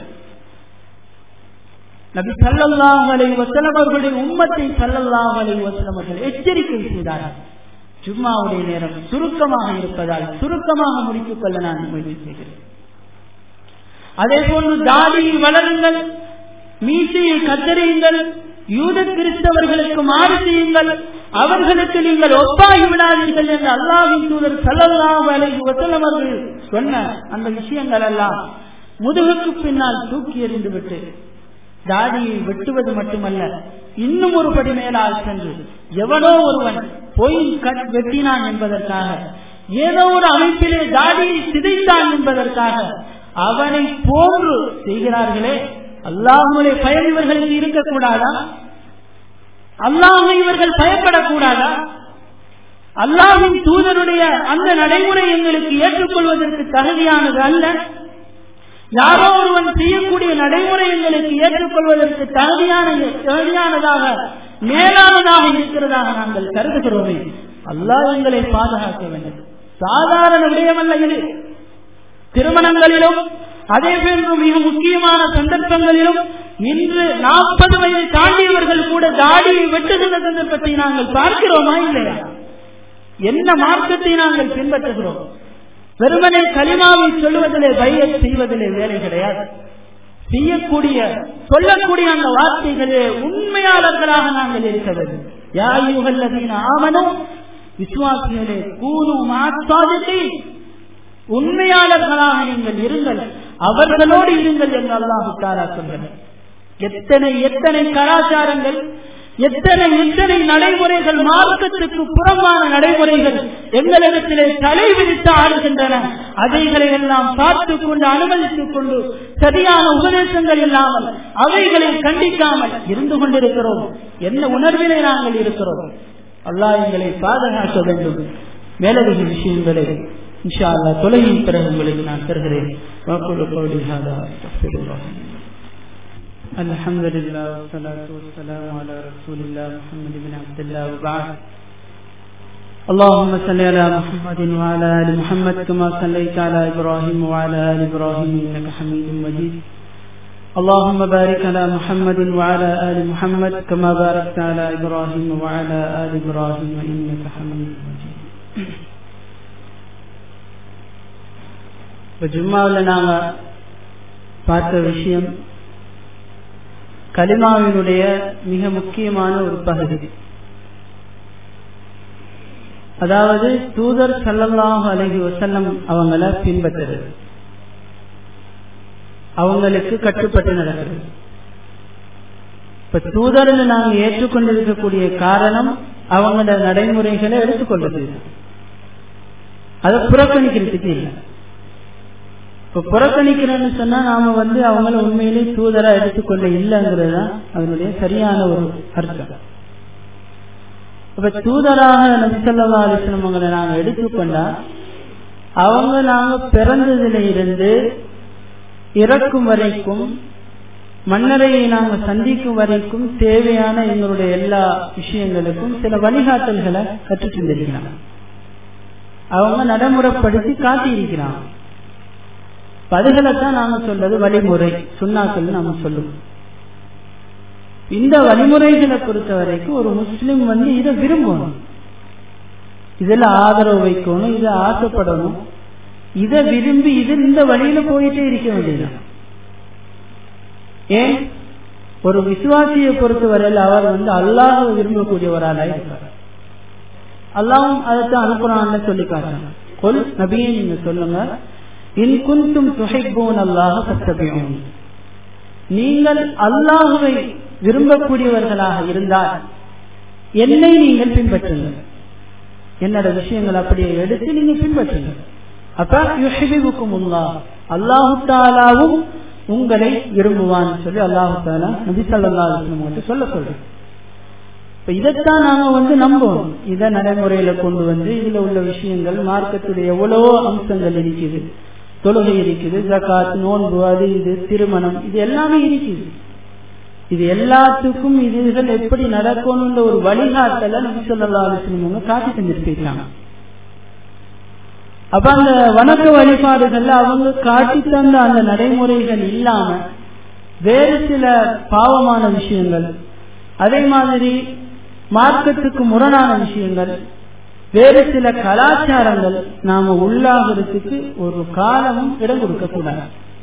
நபி சல்லாஹ் அலை வசலம் அவர்களுடைய உம்மத்தை சல்லல்லாஹ் அலை வசலம் அவர்கள் எச்சரிக்கை செய்தார்கள் ஜும்மாவுடைய நேரம் சுருக்கமாக இருப்பதால் சுருக்கமாக முடித்துக் கொள்ள நான் முயற்சி செய்கிறேன் அதே போன்று தாடியை வளருங்கள் மீசையை கத்தறியுங்கள் யூத கிறிஸ்தவர்களுக்கு மாறு செய்யுங்கள் அவர்களுக்கு நீங்கள் ஒப்பாகி விடாதீர்கள் என்று அல்லாவின் தூதர் சல்லல்லாஹு அலைஹி வஸல்லம் அவர்கள் சொன்ன அந்த விஷயங்கள் எல்லாம் முதுகுக்கு பின்னால் தூக்கி எறிந்து விட்டு தாடியை வெட்டுவது மட்டுமல்ல இன்னும் ஒரு படி மேலால் சென்று எவனோ ஒருவன் பொய் கட் வெட்டினான் என்பதற்காக ஏதோ ஒரு அமைப்பிலே தாடியை சிதைத்தான் என்பதற்காக அவனை போன்று செய்கிறார்களே அல்லாஹுடைய பயம் இவர்களுக்கு இருக்கக்கூடாதா அல்லாஹை இவர்கள் பயப்படக்கூடாதா அல்லாஹின் தூதருடைய அந்த நடைமுறை எங்களுக்கு ஏற்றுக்கொள்வதற்கு தகுதியானது அல்ல யாரோ ஒருவன் செய்யக்கூடிய நடைமுறை எங்களுக்கு ஏற்றுக்கொள்வதற்கு தகுதியான தகுதியானதாக மேலானதாக இருக்கிறதாக நாங்கள் கருதுகிறோமே அல்லாஹ் எங்களை பாதுகாக்க வேண்டும் சாதாரண விடயமல்ல இது திருமணங்களிலும் அதே போன்று மிக முக்கியமான சந்தர்ப்பங்களிலும் இன்று நாற்பது வயது தாண்டியவர்கள் கூட தாடியை வெட்டுகிற சந்தர்ப்பத்தை நாங்கள் பார்க்கிறோமா இல்லையா என்ன மார்க்கத்தை நாங்கள் பின்பற்றுகிறோம் வெறுமனே களிமாவை சொல்லுவதிலே பைய செய்வதிலே வேலை கிடையாது செய்யக்கூடிய சொல்லக்கூடிய அந்த வார்த்தைகளே உண்மையாளர்களாக நாங்கள் இருக்க வேண்டும் யாயுகல்லதீன ஆமனும் விசுவாசிகளே கூணும் ஆத்மாதத்தை உண்மையாளர்களாக நீங்கள் இருங்கள் அவர்களோடு இருங்கள் என்று அல்லாஹு தாரா சொல்கிறார் எத்தனை எத்தனை கலாச்சாரங்கள் எத்தனை எத்தனை நடைமுறைகள் மார்க்கத்துக்கு புறமான நடைமுறைகள் எங்களிடத்திலே தலை விரித்து ஆடுகின்றன அவைகளை எல்லாம் பார்த்து கொண்டு அனுமதித்துக் கொண்டு சரியான உபதேசங்கள் இல்லாமல் அவைகளை கண்டிக்காமல் இருந்து கொண்டிருக்கிறோம் என்ன உணர்விலே நாங்கள் இருக்கிறோம் அல்லாஹ் எங்களை பாதுகாக்க வேண்டும் மேலதிக விஷயங்களை இன்ஷா அல்லா தொலையின் பிறகு உங்களுக்கு நான் தருகிறேன் الحمد لله والصلاة والسلام على رسول الله محمد بن عبد الله وبعد اللهم صل على محمد وعلى آل محمد كما صليت على إبراهيم وعلى آل إبراهيم إنك حميد مجيد اللهم بارك على محمد وعلى آل محمد كما باركت على إبراهيم وعلى آل إبراهيم إنك حميد مجيد இப்போ ஜும்மாவில் நாங்கள் பார்த்த விஷயம் கலிமாவினுடைய மிக முக்கியமான ஒரு பகுதி அதாவது தூதர் சல்லல்லாஹு அலஹி வசல்லம் அவங்கள பின்பற்றுறது அவங்களுக்கு கட்டுப்பட்டு நடக்கிறது இப்ப தூதர்னு நாங்க ஏற்றுக்கொண்டிருக்கக்கூடிய காரணம் அவங்களோட நடைமுறைகளை எடுத்துக்கொள்வது அதை புறக்கணிக்கிறதுக்கு இல்லை இப்ப புறக்கணிக்கிறேன்னு சொன்னா நாம வந்து அவங்கள உண்மையிலே தூதரா எடுத்துக்கொள்ள இல்லைங்கிறது தான் அதனுடைய சரியான ஒரு அர்த்தம் இப்ப தூதராக நபிசல்லா அலிஸ்லம் அவங்களை நாங்க எடுத்துக்கொண்டா அவங்க நாங்க பிறந்ததுல இருந்து இறக்கும் வரைக்கும் மன்னரையை நாங்க சந்திக்கும் வரைக்கும் தேவையான எங்களுடைய எல்லா விஷயங்களுக்கும் சில வழிகாட்டல்களை கற்றுத் தந்திருக்கிறாங்க அவங்க நடைமுறைப்படுத்தி காட்டியிருக்கிறாங்க அதுகளைத்தான் நாங்க சொல்றது வழிமுறை சுண்ணாக்கள் நாம சொல்லுவோம் இந்த வழிமுறைகளை பொறுத்த வரைக்கும் ஒரு முஸ்லிம் வந்து இதை விரும்பணும் இதுல ஆதரவு வைக்கணும் இதை ஆசைப்படணும் இதை விரும்பி இது இந்த வழியில போயிட்டே இருக்க வேண்டியதுதான் ஏன் ஒரு விசுவாசியை பொறுத்தவரையில் அவர் வந்து அல்லாஹ் விரும்பக்கூடியவராக இருப்பார் அல்லாவும் அதைத்தான் அனுப்புறான்னு சொல்லி காட்டுறாங்க கொல் நபியை நீங்க சொல்லுங்க இன் குந்தும் துகைப்போன் அல்லாஹ சத்தபியும் நீங்கள் அல்லாஹுவை விரும்பக்கூடியவர்களாக இருந்தால் என்னை நீங்கள் பின்பற்றுங்கள் என்னோட விஷயங்கள் அப்படியே எடுத்து நீங்க பின்பற்றுங்க அப்ப யுஹிபுக்கும் உள்ளா அல்லாஹு தாலாவும் உங்களை விரும்புவான் சொல்லி அல்லாஹு தாலா நபி சல்லா சொல்ல சொல்றேன் இப்ப இதைத்தான் நாங்க வந்து நம்புவோம் இதை நடைமுறையில கொண்டு வந்து இதுல உள்ள விஷயங்கள் மார்க்கத்துடைய எவ்வளவோ அம்சங்கள் இருக்குது தொழுகை இருக்குது ஜக்காத் நோன்பு அது இது திருமணம் இது எல்லாமே இருக்குது இது எல்லாத்துக்கும் இதுகள் எப்படி நடக்கணும்ன்ற ஒரு வழிகாட்டல நபி சொல்லா அலிஸ்லமங்க காட்டி தந்திருக்காங்க அப்ப அந்த வணக்க வழிபாடுகள்ல அவங்க காட்டி தந்த அந்த நடைமுறைகள் இல்லாம வேறு சில பாவமான விஷயங்கள் அதே மாதிரி மார்க்கத்துக்கு முரணான விஷயங்கள் வேறு சில கலாச்சாரங்கள் நாம உள்ளாகிறதுக்கு ஒரு காலமும் இடம் கொடுக்க கூடாது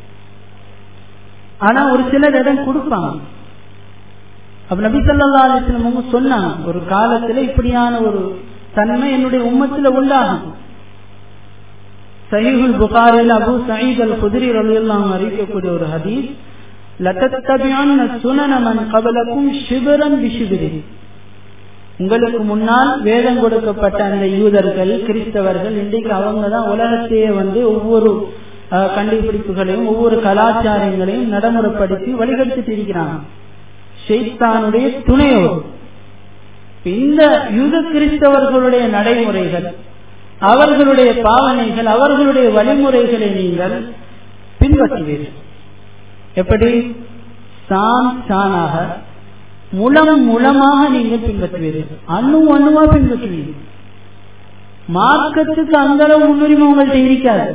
ஆனா ஒரு சிலர் இடம் கொடுப்பாங்க அப்ப நபி சொல்லா அலிஸ்லமங்க சொன்னாங்க ஒரு காலத்துல இப்படியான ஒரு தன்மை என்னுடைய உம்மத்துல உண்டாகும் சஹீஹுல் புகாரில் அபு சயீத் அல் குதிரி ரலியல்லாஹு அறிவிக்கக்கூடிய ஒரு ஹதீஸ் லதத்தபியன்ன சுனன மன் கபலக்கும் ஷிபரன் பிஷிபிரி உங்களுக்கு முன்னால் வேதம் கொடுக்கப்பட்ட அந்த யூதர்கள் கிறிஸ்தவர்கள் இன்றைக்கு அவங்க தான் உலகத்தையே வந்து ஒவ்வொரு கண்டுபிடிப்புகளையும் ஒவ்வொரு கலாச்சாரங்களையும் நடைமுறைப்படுத்தி வழிகெடுத்துட்டு இருக்கிறாங்க ஷெய்தானுடைய துணையோடு இந்த யூத கிறிஸ்தவர்களுடைய நடைமுறைகள் அவர்களுடைய பாவனைகள் அவர்களுடைய வழிமுறைகளை நீங்கள் பின்பற்றுவீர்கள் எப்படி சான் சானாக முலம் முலமாக நீங்கள் பின்பற்றுவீர்கள் அணு அணுவா பின்பற்றுவீர்கள் மார்க்கத்துக்கு அந்த அளவு முன்னுரிமை உங்கள்கிட்ட இருக்காது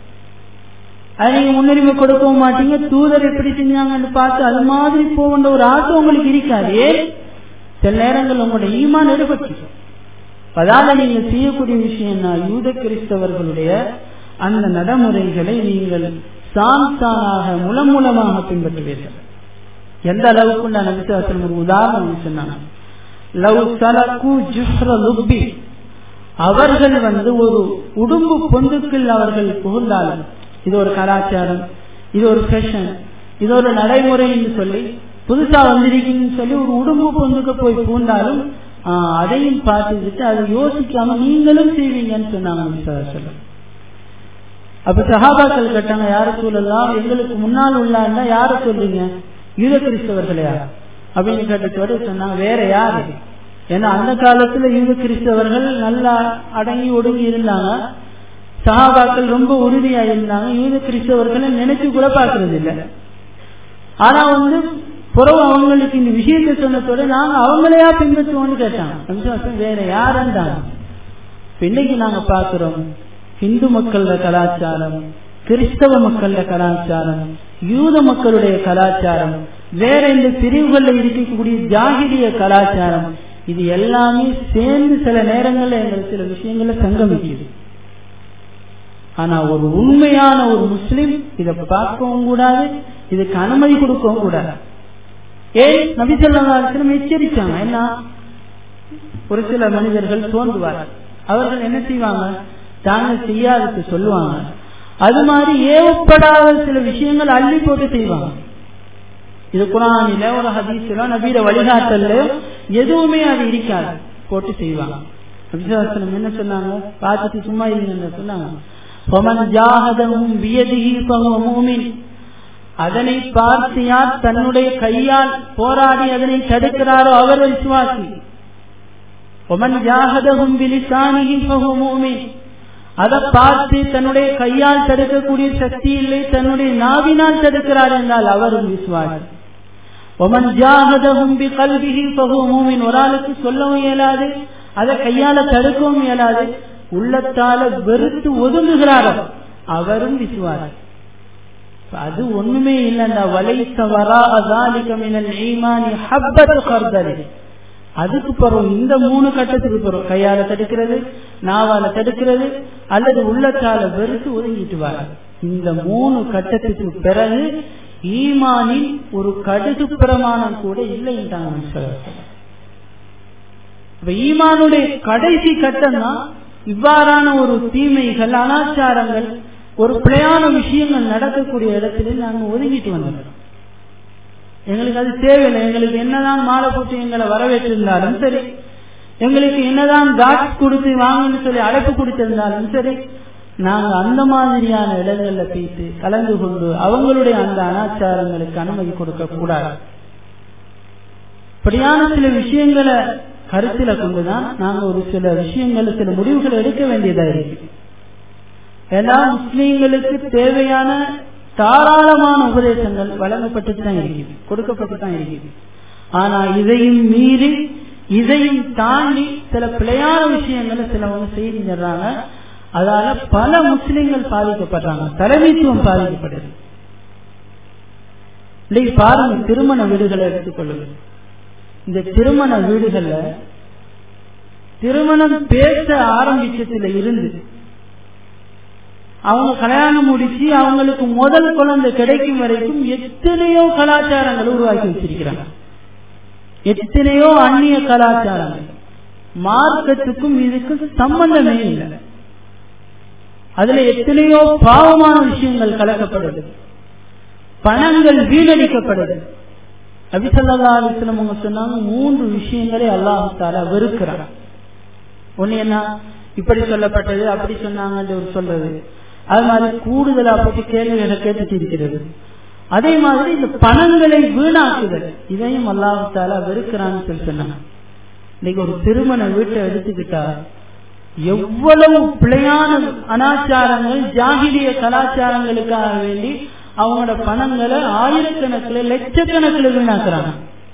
அது நீங்க முன்னுரிமை கொடுக்கவும் மாட்டீங்க தூதர் எப்படி செஞ்சாங்கன்னு பார்த்து அது மாதிரி போகின்ற ஒரு ஆசை உங்களுக்கு இருக்காது ஏன் சில நேரங்கள் உங்களுடைய ஈமான் எடுபட்டு அதால நீங்க செய்யக்கூடிய விஷயம்னா யூத கிறிஸ்தவர்களுடைய அந்த நடைமுறைகளை நீங்கள் சாந்தானாக முலம் மூலமாக பின்பற்றுவீர்கள் எந்த அளவுக்கு நான் விசுவாசம் ஒரு உதாரணம் சொன்னாங்க லவ் சலக்கு ஜுஹ்ர லுப்பி அவர்கள் வந்து ஒரு உடும்பு பொந்துக்குள் அவர்கள் புகுந்தாலும் இது ஒரு கலாச்சாரம் இது ஒரு ஃபேஷன் இது ஒரு நடைமுறைன்னு சொல்லி புதுசா வந்திருக்குன்னு சொல்லி ஒரு உடும்பு பொந்துக்கு போய் பூந்தாலும் அதையும் பார்த்துக்கிட்டு அதை யோசிக்காம நீங்களும் செய்வீங்கன்னு சொன்னாங்க சொல்ல அப்ப சகாபாக்கள் கட்டாங்க யார சொல்லலாம் எங்களுக்கு முன்னால் உள்ளாண்டா யார சொல்றீங்க யூத கிறிஸ்தவர்களையா அப்படின்னு கேட்டதோட சொன்னாங்க வேற யாரு ஏன்னா அந்த காலத்துல யூத கிறிஸ்தவர்கள் நல்லா அடங்கி ஒடுங்கி இருந்தாங்க சகாபாக்கள் ரொம்ப உறுதியா இருந்தாங்க யூத கிறிஸ்தவர்களை நினைச்சு கூட பாக்குறது இல்லை ஆனா வந்து புறவு அவங்களுக்கு இந்த விஷயத்தை சொன்னதோட நாங்க அவங்களையா பின்பற்றுவோம்னு கேட்டாங்க வேற யாருந்தாங்க இன்னைக்கு நாங்க பாக்குறோம் இந்து மக்களோட கலாச்சாரம் கிறிஸ்தவ மக்களோட கலாச்சாரம் யூத மக்களுடைய கலாச்சாரம் வேற இந்த பிரிவுகள்ல இருக்கக்கூடிய ஜாகிரிய கலாச்சாரம் இது எல்லாமே சேர்ந்து சில நேரங்கள்ல எங்கள் சில விஷயங்கள்ல சங்கமிக்குது ஆனா ஒரு உண்மையான ஒரு முஸ்லிம் இதை பார்க்கவும் கூடாது இதுக்கு அனுமதி கொடுக்கவும் கூடாது ஏன் நபிசல்லாம் எச்சரிச்சாங்க என்ன ஒரு சில மனிதர்கள் தோன்றுவார்கள் அவர்கள் என்ன செய்வாங்க தாங்கள் செய்யாதது சொல்லுவாங்க அது மாதிரி ஏவப்படாத சில விஷயங்கள் அள்ளி போட்டு செய்வாங்க இது குரானில ஒரு ஹதீஸ்ல நபீர வழிகாட்டல்ல எதுவுமே அது இருக்காது போட்டு செய்வாங்க அபிசாசனம் என்ன சொன்னாங்க பார்த்துட்டு சும்மா இருங்க சொன்னாங்க அதனை பார்த்து யார் தன்னுடைய கையால் போராடி அதனை தடுக்கிறாரோ அவர் விசுவாசி ஒமன் ஜாகதகும் பிலிசானிகி மூமின் அதை பார்த்து தன்னுடைய கையால் தடுக்கக்கூடிய சக்தி இல்லை தன்னுடைய நாவினால் தடுக்கிறார் என்றால் அவரும் விசுவாசி ஒமன் ஜாகதகும் பி கல்விகி மூமின் ஒரு ஆளுக்கு சொல்லவும் இயலாது அதை கையால தடுக்கவும் இயலாது உள்ளத்தால வெறுத்து ஒதுங்குகிறாரோ அவரும் விசுவாசி அது ஒண்ணுமே இல்லைண்டா வலைத்த வரா அதாலிகமினல் ஈமானி ஹப்பத்து கர்தலி அதுக்கு பிறகு இந்த மூணு கட்டத்துக்கு பிறகு கையால தடுக்கிறது நாவால தடுக்கிறது அல்லது உள்ளத்தால வெறுத்து ஒதுங்கிட்டு வர இந்த மூணு கட்டத்துக்கு பிறகு ஈமானில் ஒரு கடுகு பிரமாணம் கூட இல்லைன்றாங்க ஈமானுடைய கடைசி கட்டம் தான் இவ்வாறான ஒரு தீமைகள் அனாச்சாரங்கள் ஒரு பிழையான விஷயங்கள் நடக்கக்கூடிய இடத்துல நாங்க ஒதுங்கிட்டு வந்துடுறோம் எங்களுக்கு அது தேவையில்லை எங்களுக்கு என்னதான் மாலை போட்டு எங்களை வரவேற்றிருந்தாலும் சரி எங்களுக்கு என்னதான் டாக்ஸ் கொடுத்து வாங்கன்னு சொல்லி அழைப்பு கொடுத்திருந்தாலும் சரி நாங்க அந்த மாதிரியான இடங்கள்ல போயிட்டு கலந்து கொண்டு அவங்களுடைய அந்த அனாச்சாரங்களுக்கு அனுமதி கொடுக்க கூடாது இப்படியான சில விஷயங்களை கருத்துல கொண்டுதான் நாங்க ஒரு சில விஷயங்கள் சில முடிவுகளை எடுக்க வேண்டியதா இருக்கு ஏன்னா முஸ்லீம்களுக்கு தேவையான தாராளமான உபதேசங்கள் வழங்கப்பட்டு தான் இருக்குது கொடுக்கப்பட்டு தான் இருக்குது ஆனா இதையும் மீறி இதையும் தாண்டி சில பிழையான விஷயங்களை சிலவங்க செய்திடுறாங்க அதால பல முஸ்லிம்கள் பாதிக்கப்படுறாங்க தலைமைத்துவம் பாதிக்கப்படுது இன்னைக்கு பாருங்க திருமண வீடுகளை எடுத்துக்கொள்ளுங்க இந்த திருமண வீடுகள்ல திருமணம் பேச ஆரம்பிச்சதுல இருந்து அவங்க கல்யாணம் முடிச்சு அவங்களுக்கு முதல் குழந்தை கிடைக்கும் வரைக்கும் எத்தனையோ கலாச்சாரங்களை உருவாக்கி வச்சிருக்கிறாங்க எத்தனையோ அந்நிய கலாச்சாரங்கள் மார்க்கத்துக்கும் இதுக்கும் சம்பந்தமே இல்லை அதுல எத்தனையோ பாவமான விஷயங்கள் கலக்கப்படுது பணங்கள் வீணடிக்கப்படுது அபிசல்லா அலிஸ்லம் அவங்க சொன்னாங்க மூன்று விஷயங்களை அல்லாஹால வெறுக்கிறார் ஒண்ணு என்ன இப்படி சொல்லப்பட்டது அப்படி சொன்னாங்க சொல்றது அது மாதிரி கூடுதலா பற்றி கேள்விகளை கேட்டுட்டு இருக்கிறது அதே மாதிரி இந்த பணங்களை வீணாக்குதல் இதையும் அல்லாஹால வெறுக்கிறான்னு சொல்லி சொன்னாங்க இன்னைக்கு ஒரு திருமண வீட்டை எடுத்துக்கிட்டா எவ்வளவு பிழையான அனாச்சாரங்கள் ஜாகிலிய கலாச்சாரங்களுக்காக வேண்டி அவங்களோட பணங்களை ஆயிரக்கணக்கில் லட்சக்கணக்கில் வீணாக்குறாங்க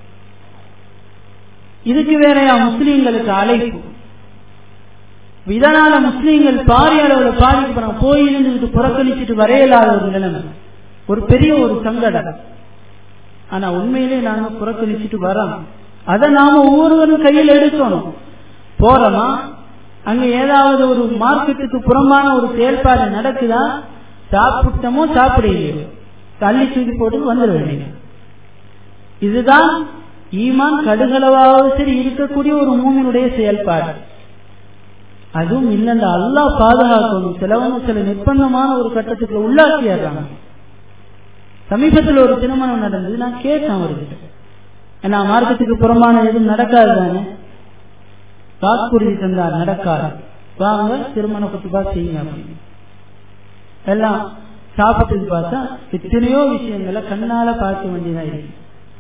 இதுக்கு வேறையா முஸ்லீம்களுக்கு அழைப்பு இதனால முஸ்லீம்கள் பாரிய அளவுல பாதிக்கப்படுறாங்க கோயிலிருந்து புறக்கணிச்சுட்டு வரையலாத ஒரு நிலைமை ஒரு பெரிய ஒரு சங்கடம் ஆனா உண்மையிலே நாங்க புறக்கணிச்சுட்டு வரோம் அதை நாம ஒவ்வொருவரும் கையில் எடுக்கணும் போறோமா அங்க ஏதாவது ஒரு மார்க்கெட்டுக்கு புறம்பான ஒரு செயல்பாடு நடக்குதா சாப்பிட்டமோ சாப்பிடலையோ தள்ளி தூக்கி போட்டு வந்துட வேண்டிய இதுதான் ஈமான் கடுகளவாவது சரி இருக்கக்கூடிய ஒரு மூமினுடைய செயல்பாடு அதுவும் இல்லைன்ற அல்லா பாதுகாக்கணும் சிலவங்க சில நிர்பந்தமான ஒரு கட்டத்துக்கு உள்ளாக்கிடுறாங்க சமீபத்தில் ஒரு திருமணம் நடந்தது நான் கேட்டேன் அவர்கிட்ட ஏன்னா மார்க்கத்துக்கு புறமான எதுவும் நடக்காது தானே வாக்குறுதி தந்தார் நடக்காது வாங்க திருமண குத்துபா செய்யுங்க அப்படின்னு எல்லாம் சாப்பிட்டு பார்த்தா எத்தனையோ விஷயங்களை கண்ணால பார்க்க வேண்டியதா இருக்கு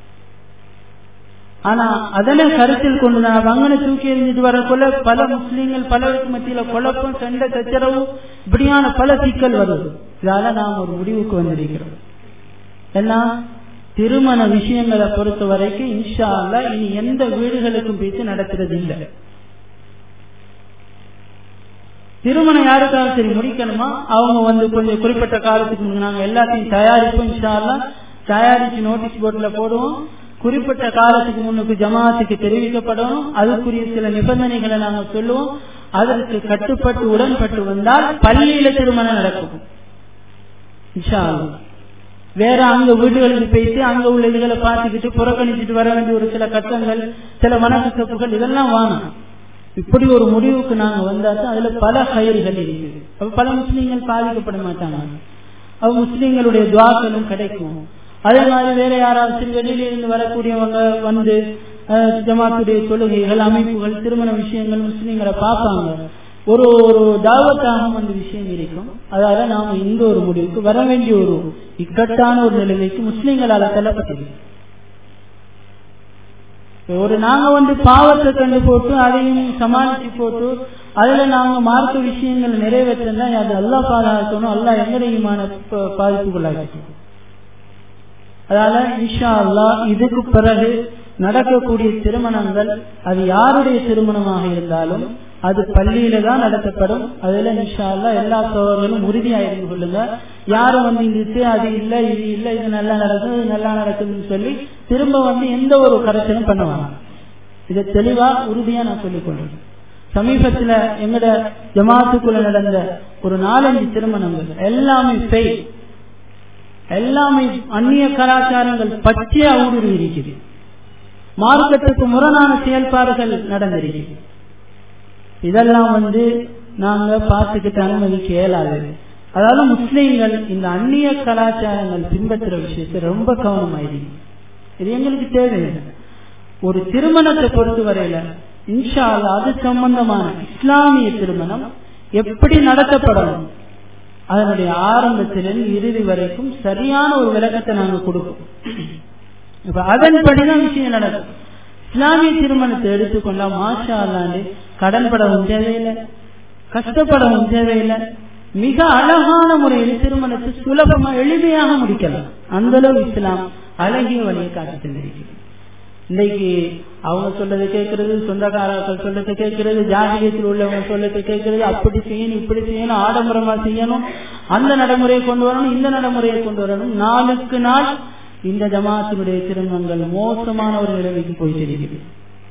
ஆனா அதனை கருத்தில் கொண்டு நான் வங்கனை தூக்கி எறிஞ்சிட்டு வரக்குள்ள பல முஸ்லீம்கள் பலருக்கு மத்தியில குழப்பம் சண்டை சச்சரவு இப்படியான பல சிக்கல் வருது இதால நாம் ஒரு முடிவுக்கு வந்திருக்கிறோம் ஏன்னா திருமண விஷயங்களை பொறுத்த வரைக்கும் இன்ஷா அல்லா இனி எந்த வீடுகளுக்கும் பேச்சு நடக்கிறது இல்லை திருமணம் யாருக்காக சரி முடிக்கணுமா அவங்க வந்து கொஞ்சம் குறிப்பிட்ட காலத்துக்கு நாங்க எல்லாத்தையும் தயாரிப்போம் இன்ஷா அல்லா தயாரிச்சு நோட்டீஸ் போர்டில் போடுவோம் குறிப்பிட்ட காலத்துக்கு முன்னுக்கு ஜமாத்துக்கு தெரிவிக்கப்படணும் அதுக்குரிய சில நிபந்தனைகளை நாங்க சொல்லுவோம் அதற்கு கட்டுப்பட்டு உடன்பட்டு வந்தால் பள்ளியில திருமணம் நடக்கும் இன்ஷா அல்லா வேற அங்க வீடுகளுக்கு போயிட்டு அங்க உள்ள இதுகளை பார்த்துக்கிட்டு புறக்கணிச்சுட்டு வர வேண்டிய ஒரு சில கட்டங்கள் சில வணக்க தப்புகள் இதெல்லாம் வாங்க இப்படி ஒரு முடிவுக்கு நாங்க வந்தாச்சு அதுல பல கயிறுகள் இருக்குது அப்ப பல முஸ்லீம்கள் பாதிக்கப்பட மாட்டாங்க அவ முஸ்லீம்களுடைய துவாக்களும் கிடைக்கும் அதே மாதிரி வேற யாராவது வெளியில இருந்து வரக்கூடியவங்க வந்து ஜமாத்துடைய தொழுகைகள் அமைப்புகள் திருமண விஷயங்கள் முஸ்லீம்களை பார்ப்பாங்க ஒரு ஒரு தாவத்தாக அந்த விஷயம் இருக்கும் அதால நாம இந்த ஒரு முடிவுக்கு வர வேண்டிய ஒரு இக்கட்டான ஒரு நிலைமைக்கு முஸ்லீம்களால தள்ளப்பட்டது ஒரு நாங்க வந்து பாவத்தை கண்டு போட்டு அதையும் சமாளிச்சு போட்டு அதுல நாங்க மார்க்க விஷயங்கள் நிறைவேற்றா அது அல்லா பாதுகாக்கணும் அல்லா எங்கடையுமான பாதிப்புகளாக அதால இன்ஷா அல்லா இதுக்கு பிறகு நடக்கக்கூடிய திருமணங்கள் அது யாருடைய திருமணமாக இருந்தாலும் அது பள்ளியில தான் நடத்தப்படும் அதுல இன்ஷா அல்லா எல்லா சோழர்களும் உறுதியா இருந்து கொள்ளுங்க யாரும் வந்து இது அது இல்ல இது இல்ல இது நல்லா நடக்குது இது நல்லா நடக்குதுன்னு சொல்லி திரும்ப வந்து எந்த ஒரு கரைச்சலும் பண்ணுவாங்க இதை தெளிவா உறுதியா நான் சொல்லிக் கொள்றேன் சமீபத்துல எங்கட ஜமாத்துக்குள்ள நடந்த ஒரு நாலஞ்சு திருமணங்கள் எல்லாமே பெய் எல்லாமே அந்நிய கலாச்சாரங்கள் பச்சையா ஊடுருவி இருக்குது மார்க்கத்துக்கு முரணான செயல்பாடுகள் நடந்திருக்கு இதெல்லாம் வந்து நாங்க பார்த்துக்கிட்டு அனுமதிக்க இயலாது அதாவது முஸ்லீம்கள் இந்த அந்நிய கலாச்சாரங்கள் பின்பற்றுற விஷயத்தை ரொம்ப கவனமாயிருக்கு இது எங்களுக்கு தேவையில்லை ஒரு திருமணத்தை பொறுத்த வரையில இன்ஷா அது சம்பந்தமான இஸ்லாமிய திருமணம் எப்படி நடத்தப்படணும் அதனுடைய ஆரம்பத்திலிருந்து இறுதி வரைக்கும் சரியான ஒரு விளக்கத்தை நாங்க கொடுப்போம் இப்ப அதன்படிதான் விஷயம் நடக்கும் இஸ்லாமிய திருமணத்தை எடுத்துக்கொண்டா மாஷா அல்லாண்டு கடன் படவும் தேவையில்லை கஷ்டப்படவும் தேவையில்லை மிக அழகான முறையில் திருமணத்தை சுலபமா எளிமையாக முடிக்கலாம் அந்த அளவு இஸ்லாம் அழகிய வழியை காட்டி தந்திருக்கிறது இன்னைக்கு அவங்க சொல்லதை கேட்கறது சொந்தக்காரர்கள் சொல்லத்தை கேட்கறது ஜாகியத்தில் உள்ளவங்க சொல்லத்தை கேட்கறது அப்படி செய்யணும் இப்படி செய்யணும் ஆடம்பரமா செய்யணும் அந்த நடைமுறையை கொண்டு வரணும் இந்த நடைமுறையை கொண்டு வரணும் நாளுக்கு நாள் இந்த ஜமாத்தினுடைய திருமணங்கள் மோசமான ஒரு நிலைமைக்கு போயிட்டு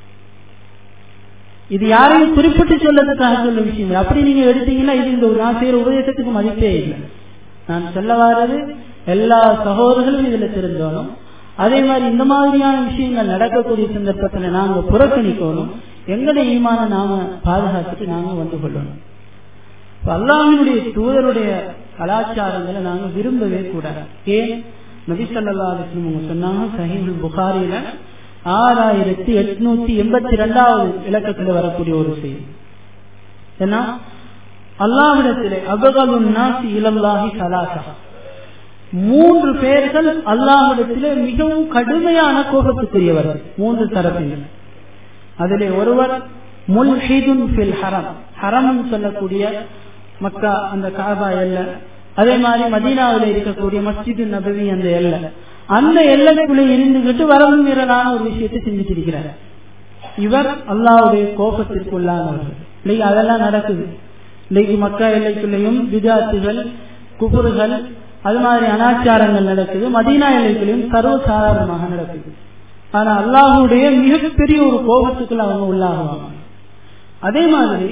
இது யாரையும் குறிப்பிட்டு சொல்லதுக்காக சொல்ல விஷயம் அப்படி நீங்க எடுத்தீங்கன்னா இது இந்த ஒரு நான் செய்யற உபதேசத்துக்கு மதிப்பே இல்லை நான் சொல்ல வர்றது எல்லா சகோதரர்களும் இதுல தெரிஞ்சோனும் அதே மாதிரி இந்த மாதிரியான விஷயங்கள் நடக்கக்கூடிய சந்தர்ப்பத்தில் நாங்க புறக்கணிக்கணும் எங்களுடைய ஈமான நாம பாதுகாத்துட்டு நாங்க வந்து கொள்ளணும் அல்லாமினுடைய தூதருடைய கலாச்சாரங்களை நாங்க விரும்பவே கூடாது ஏன் நபிசல்லா அலிஸ்லம் சொன்னாங்க சஹீல் புகாரில ஆறாயிரத்தி எட்நூத்தி எண்பத்தி ரெண்டாவது இலக்கத்தில் வரக்கூடிய ஒரு செய்தி ஏன்னா அல்லாவிடத்திலே அபகலுன் நாசி இலல்லாஹி சலாசா மூன்று பேர்கள் அல்லாஹிடத்திலே மிகவும் கடுமையான கோபத்துக்குரியவர்கள் மூன்று தரப்பினர் அதிலே ஒருவர் முல்ஹிதுன் ஃபில் ஹரம் ஹரம் சொல்லக்கூடிய மக்கா அந்த காபா எல்லை அதே மாதிரி மதீனாவில் இருக்கக்கூடிய மஸ்ஜிது நபவி அந்த எல்லை அந்த எல்லைக்குள்ளே இருந்துகிட்டு வரவு மீறலான ஒரு விஷயத்தை செஞ்சுட்டு இவர் அல்லாவுடைய கோபத்திற்குள்ளானவர்கள் இல்லைங்க அதெல்லாம் நடக்குது இன்னைக்கு மக்கா எல்லைக்குள்ளேயும் விஜாத்துகள் குபுறுகள் அது மாதிரி அனாச்சாரங்கள் நடக்குது மதீனா எல்லைக்குள்ளேயும் சர்வசாதாரணமாக நடக்குது ஆனா அல்லாஹுடைய மிகப்பெரிய ஒரு கோபத்துக்குள்ள அவங்க உள்ளாகுவாங்க அதே மாதிரி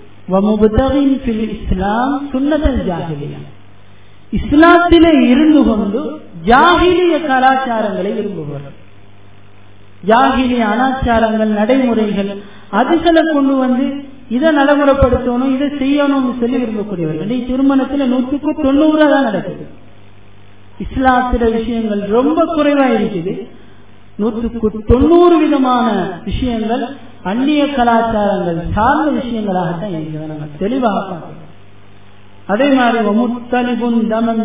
இஸ்லாம் சுன்னதல் ஜாகிலியா இஸ்லாத்திலே இருந்து கொண்டு ஜாகிலிய கலாச்சாரங்களை விரும்புவார்கள் ஜாகிலிய அனாச்சாரங்கள் நடைமுறைகள் அதுகளை கொண்டு வந்து இதை நடைமுறைப்படுத்தணும் இதை செய்யணும்னு சொல்லி விரும்பக்கூடியவர்கள் நீ திருமணத்துல நூற்றுக்கு தொண்ணூறா தான் நடக்குது இஸ்லாத்திர விஷயங்கள் ரொம்ப குறைவா இருக்குது நூற்றுக்கு தொண்ணூறு விதமான விஷயங்கள் அந்நிய கலாச்சாரங்கள் சார்ந்த விஷயங்களாகத்தான் இருக்கிறது நம்ம தெளிவாக பார்க்கிறோம் அதே மாதிரி முத்தலிபுன்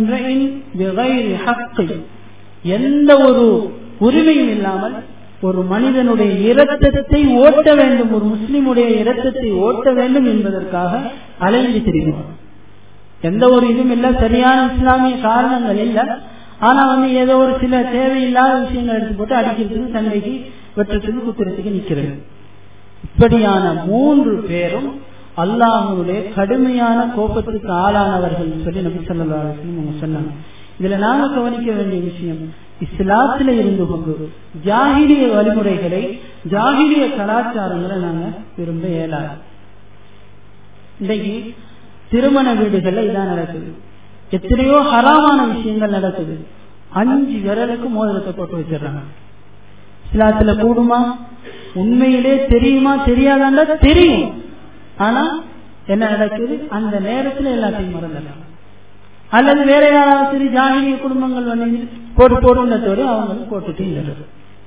எந்த ஒரு உரிமையும் இல்லாமல் ஒரு மனிதனுடைய இரத்தத்தை ஓட்ட வேண்டும் ஒரு முஸ்லிமுடைய இரத்தத்தை ஓட்ட வேண்டும் என்பதற்காக அலைந்து திரிகிறோம் எந்த ஒரு இதுவும் இல்லை சரியான இஸ்லாமிய காரணங்கள் இல்லை ஆனா வந்து ஏதோ ஒரு சில தேவையில்லாத விஷயங்கள் எடுத்து போட்டு அடிக்கிறதுக்கு சண்டைக்கு வெற்றத்துக்கு குத்துறதுக்கு நிக்கிறது இப்படியான மூன்று பேரும் அல்லாஹனுடைய கடுமையான கோபத்துக்கு ஆளானவர்கள் சொல்லி நபி சொல்லா சொன்னாங்க இதுல நாங்க கவனிக்க வேண்டிய விஷயம் இஸ்லாத்துல இருந்து கொண்டு ஜாகிரிய வழிமுறைகளை ஜாகிரிய கலாச்சாரங்களை நாங்க விரும்ப இயலாது இன்றைக்கு திருமண வீடுகள்ல இதான் நடக்குது எத்தனையோ ஹராமான விஷயங்கள் நடக்குது அஞ்சு விரலுக்கு மோதிரத்தை போட்டு வச்சிடறாங்க இஸ்லாத்துல கூடுமா உண்மையிலே தெரியுமா தெரியாதாண்டா தெரியும் ஆனா என்ன நடக்குது அந்த நேரத்துல எல்லாத்தையும் மறந்துடுறாங்க அல்லது வேற யாராவது சரி ஜாகிரிய குடும்பங்கள் வந்து போட்டு போடுன்றதோடு அவங்க போட்டுட்டு இல்லை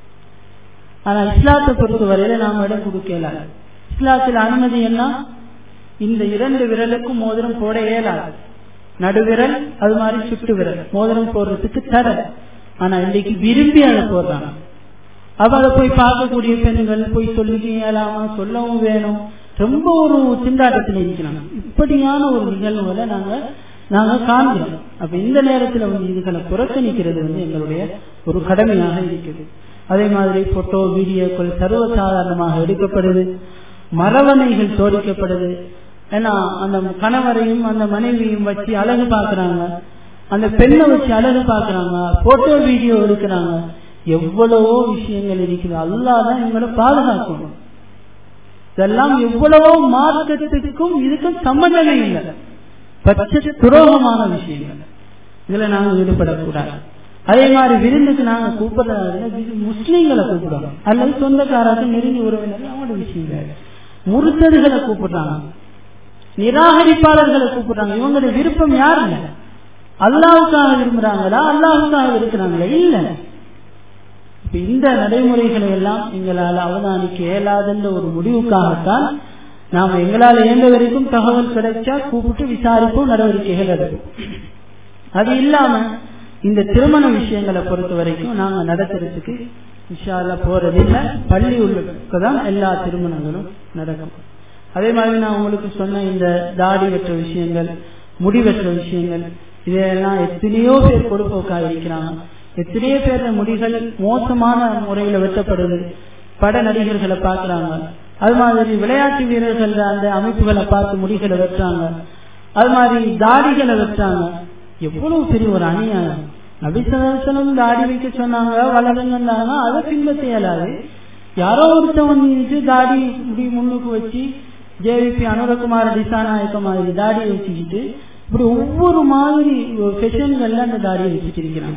ஆனா இஸ்லாத்தை பொறுத்த வரையில நாம இடம் கொடுக்கல இஸ்லாத்துல அனுமதி என்ன இந்த இரண்டு விரலுக்கும் மோதிரம் போட இயலாது நடுவிரல் அது மாதிரி சுட்டு விரல் மோதிரம் போடுறதுக்கு தர ஆனா இன்னைக்கு விரும்பி அதை போடுறாங்க அப்ப அதை போய் பார்க்கக்கூடிய பெண்கள் போய் சொல்லி இயலாமா சொல்லவும் வேணும் ரொம்ப ஒரு திண்டாட்டத்தில் இருக்கிறாங்க இப்படியான ஒரு நிகழ்வுகளை நாங்க நாங்க காண்கிறோம் அப்ப இந்த நேரத்துல வந்து இதுகளை புறக்கணிக்கிறது வந்து எங்களுடைய ஒரு கடமையாக இருக்குது அதே மாதிரி போட்டோ வீடியோக்கள் சர்வசாதாரணமாக எடுக்கப்படுது மரவணைகள் தோடிக்கப்படுது ஏன்னா அந்த கணவரையும் அந்த மனைவியும் வச்சு அழகு பாக்குறாங்க அந்த பெண்ணை வச்சு அழகு பாக்குறாங்க போட்டோ வீடியோ எடுக்கிறாங்க எவ்வளவோ விஷயங்கள் இருக்குது அல்லாதான் எங்களை பாதுகாக்கணும் இதெல்லாம் எவ்வளவோ மார்க்கத்துக்கும் இதுக்கும் சம்மந்தமே இல்லை பச்சை துரோகமான விஷயங்கள் இதுல நாங்க ஈடுபடக்கூடாது அதே மாதிரி விருந்துக்கு நாங்க கூப்பிடுறது முஸ்லீம்களை கூப்பிடுறோம் அல்லது சொந்தக்காரர்கள் நெருங்கி உறவினர்கள் அவங்களோட விஷயங்கள் முறுத்தடுகளை கூப்பிடுறாங்க நிராகரிப்பாளர்களை கூப்பிடுறாங்க இவங்களுடைய விருப்பம் யாருங்க அல்லாவுக்காக விரும்புறாங்களா அல்லாவுக்காக இருக்கிறாங்களா இல்ல இப்ப இந்த நடைமுறைகளை எல்லாம் எங்களால் அவதானிக்க இயலாதுன்ற ஒரு முடிவுக்காகத்தான் நாம எங்களால் இயந்த வரைக்கும் தகவல் கிடைச்சா கூப்பிட்டு விசாரிப்போம் நடவடிக்கைகள் எடுப்போம் அது இல்லாம இந்த திருமண விஷயங்களை பொறுத்த வரைக்கும் நாங்க நடத்துறதுக்கு விஷால போறதில்லை பள்ளி உள்ளதான் எல்லா திருமணங்களும் நடக்கும் அதே மாதிரி நான் உங்களுக்கு சொன்ன இந்த தாடி வெற்ற விஷயங்கள் முடி வெற்ற விஷயங்கள் இதெல்லாம் எத்தனையோ பேர் கொடுப்போக்காக இருக்கிறாங்க எத்தனையோ பேர் முடிகள் மோசமான முறையில வெட்டப்படுது பட நடிகர்களை பாக்குறாங்க அது மாதிரி விளையாட்டு வீரர்கள் அந்த அமைப்புகளை பார்த்து முடிகளை வெட்டுறாங்க அது மாதிரி தாடிகளை வெட்டுறாங்க எவ்வளவு பெரிய ஒரு அநியாயம் நபிசலம் தாடி வைக்க சொன்னாங்க வளருங்கன்னாங்க அதை பின்பற்ற இயலாது யாரோ ஒருத்தவன் வந்து தாடி முடி முன்னுக்கு வச்சு ஜேவிபி அனுரகுமார் திசாநாயக்க மாதிரி தாடியை வச்சுக்கிட்டு இப்படி ஒவ்வொரு மாதிரி ஃபெஷன்கள்ல அந்த தாடியை வச்சுட்டு இருக்கிறாங்க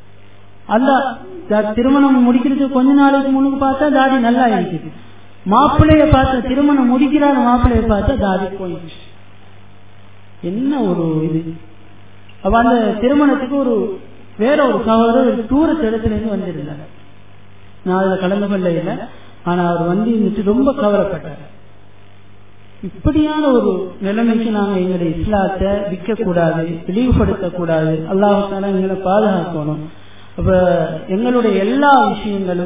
அந்த திருமணம் முடிக்கிறதுக்கு கொஞ்ச நாளைக்கு முன்னுக்கு பார்த்தா தாடி நல்லா இருக்குது மாப்பிள்ளைய பார்த்த திருமணம் முடிக்கிறார மாப்பிள்ளைய பார்த்தா தாடி போயிடுச்சு என்ன ஒரு இது அப்ப அந்த திருமணத்துக்கு ஒரு வேற ஒரு சகோதரர் ஒரு தூரத்து இடத்துல இருந்து வந்திருந்தார் நான் அதுல கலந்து கொள்ள இல்லை ஆனா அவர் வந்து இருந்துட்டு ரொம்ப கவரப்பட்டார் இப்படியான ஒரு நிலைமைக்கு நாங்க எங்களுடைய இஸ்லாத்தை விற்க கூடாது இழிவுபடுத்த கூடாது அல்லாஹால எங்களை பாதுகாக்கணும் அப்ப எங்களுடைய எல்லா விஷயங்களும்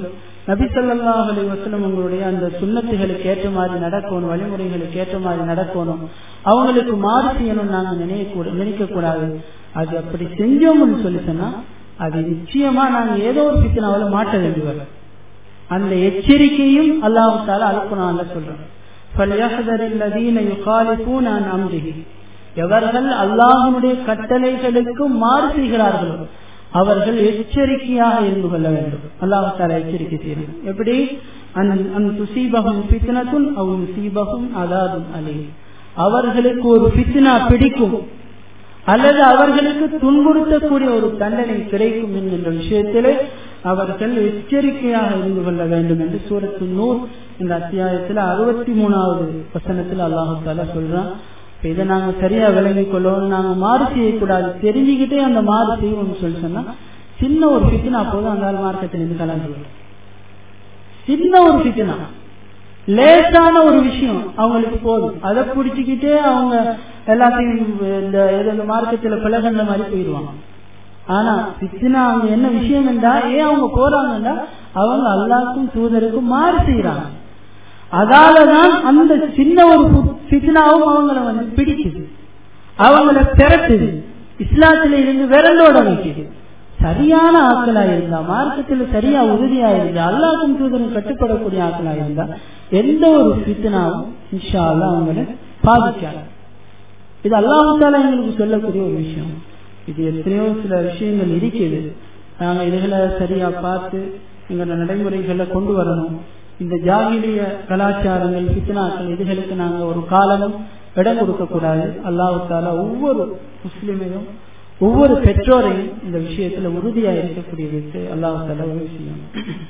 நபி ஸல்லல்லாஹு அலைஹி வஸல்லம் உங்களுடைய அந்த சுண்ணத்துகளுக்கு ஏற்ற மாதிரி நடக்கணும் வழிமுறைகளுக்கு ஏற்ற மாதிரி நடக்கணும் அவங்களுக்கு மாறு செய்யணும் நாங்க நினைக்க நினைக்க கூடாது அது அப்படி செஞ்சோம்னு சொல்லி சொன்னா அது நிச்சயமா நாங்க ஏதோ ஒரு பித்தனாவில மாட்ட வேண்டி வரும் அந்த எச்சரிக்கையும் அல்லாஹு தாலா அல்குரான்ல சொல்றோம் فَلْيَحْذَرِ الَّذِينَ يُخَالِفُونَ عَنْ أَمْرِهِ எவர்கள் அல்லாஹ்வுடைய கட்டளைகளுக்கு மாறு செய்கிறார்களோ அவர்கள் எச்சரிக்கையாக இருந்து கொள்ள வேண்டும் அல்லாஹ் தாலா எச்சரிக்கை செய்யணும் எப்படி அன் அன் துசீபகம் பித்னத்துன் அவ் யுசீபகும் அதாதும் அலி அவர்களுக்கு ஒரு பித்னா பிடிக்கும் அல்லது அவர்களுக்கு துன்புறுத்தக்கூடிய ஒரு தண்டனை கிடைக்கும் என்கின்ற விஷயத்திலே அவர்கள் எச்சரிக்கையாக இருந்து கொள்ள வேண்டும் என்று சூரத்து நூர் இந்த அத்தியாயத்தில் அறுபத்தி மூணாவது வசனத்தில் அல்லாஹு தாலா சொல்றான் இப்ப இதை நாங்க சரியா விளங்கிக் கொள்ளணும் நாங்க மாறு செய்யக்கூடாது தெரிஞ்சுக்கிட்டே அந்த மாறு செய்வோம்னு சொல்லி சொன்னா சின்ன ஒரு ஃபித்தினா போதும் அந்த மார்க்கத்திலிருந்து கலந்து வரும் சின்ன ஒரு ஃபித்தினா லேசான ஒரு விஷயம் அவங்களுக்கு போதும் அதை பிடிச்சிக்கிட்டே அவங்க எல்லாத்தையும் இந்த இந்த மார்க்கத்துல பிளகண்ட மாதிரி போயிடுவாங்க ஆனா பித்தினா அவங்க என்ன விஷயம் என்றா ஏன் அவங்க போறாங்கன்னா அவங்க அல்லாக்கும் தூதருக்கும் மாறு செய்யறாங்க அதாலதான் அந்த சின்ன ஒரு பித்னாவும் அவங்கள வந்து பிடிக்குது அவங்கள திரட்டுது இஸ்லாத்துல இருந்து விரலோட வைக்குது சரியான ஆக்களா இருந்தா மார்க்கத்துல சரியா உறுதியா இருந்தா அல்லாக்கும் தூதரும் கட்டுப்படக்கூடிய ஆக்களா இருந்தா எந்த ஒரு பித்னாவும் இன்ஷா அல்லா அவங்கள பாதிக்காது இது அல்லாஹால எங்களுக்கு சொல்லக்கூடிய ஒரு விஷயம் இது எத்தனையோ சில விஷயங்கள் இருக்குது நாங்க இதுகளை சரியா பார்த்து எங்களோட நடைமுறைகளை கொண்டு வரணும் இந்த ஜாகிலிய கலாச்சாரங்கள் பித்னாக்கள் இதுகளுக்கு நாங்க ஒரு காலமும் இடம் கொடுக்க கூடாது அல்லாஹால ஒவ்வொரு முஸ்லிமையும் ஒவ்வொரு பெற்றோரையும் இந்த விஷயத்துல உறுதியா இருக்கக்கூடியதுக்கு அல்லாஹால உதவி செய்யணும்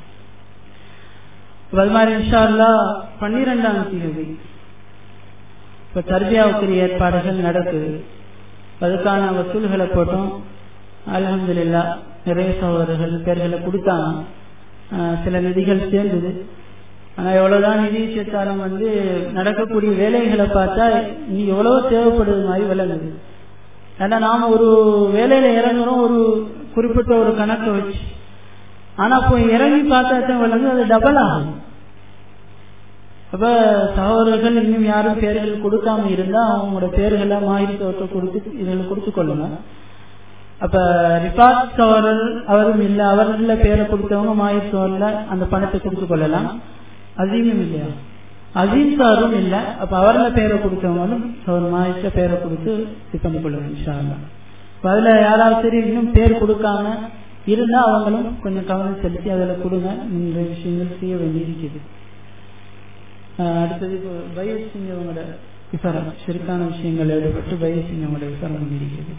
அது மாதிரி இன்ஷா அல்லா பன்னிரெண்டாம் தேதி இப்ப தர்பியாவுக்குரிய ஏற்பாடுகள் நடக்குது அதுக்கான வசூல்களை போட்டோம் அலமதுல்லா நிறைய சகோதரர்கள் பேர்களை கொடுத்தாங்க சில நிதிகள் சேர்ந்தது ஆனா எவ்வளவுதான் நிதி சேர்த்தாலும் வந்து நடக்கக்கூடிய வேலைகளை பார்த்தா நீ எவ்வளவோ தேவைப்படுது மாதிரி விளங்குது ஏன்னா நாம ஒரு வேலையில இறங்குறோம் ஒரு குறிப்பிட்ட ஒரு கணக்கை வச்சு ஆனா இப்போ இறங்கி பார்த்தா தான் விளங்கு அது டபுள் ஆகும் அப்ப சகோதரர்கள் இன்னும் யாரும் பேர்கள் கொடுக்காம இருந்தா அவங்களோட பேர்களை மாயிரத்தோட்ட கொடுத்து இதில் கொடுத்து கொள்ளுங்க அப்ப ரிபாத் சவரர் அவரும் இல்லை அவர்கள பேரை கொடுத்தவங்க மாயிரத்தோர்ல அந்த பணத்தை கொடுத்து கொள்ளலாம் அசீமும் இல்லையா அசீம் சாரும் இல்லை அப்ப அவர்ல பேரை கொடுத்தவங்களும் ஒரு மாயிரத்த பேரை கொடுத்து இது பண்ணி கொள்ளுங்க இன்ஷா அதுல யாராவது சரி இன்னும் பேர் கொடுக்காம இருந்தா அவங்களும் கொஞ்சம் கவனம் செலுத்தி அதில் கொடுங்க இந்த விஷயங்கள் செய்ய வேண்டி இருக்குது அடுத்தது இப்போ பயிர் செஞ்சவங்களோட விசாரம் சிறுக்கான விஷயங்கள் ஈடுபட்டு பயிர் செஞ்சவங்களோட விசாரம் பண்ணியிருக்கிறது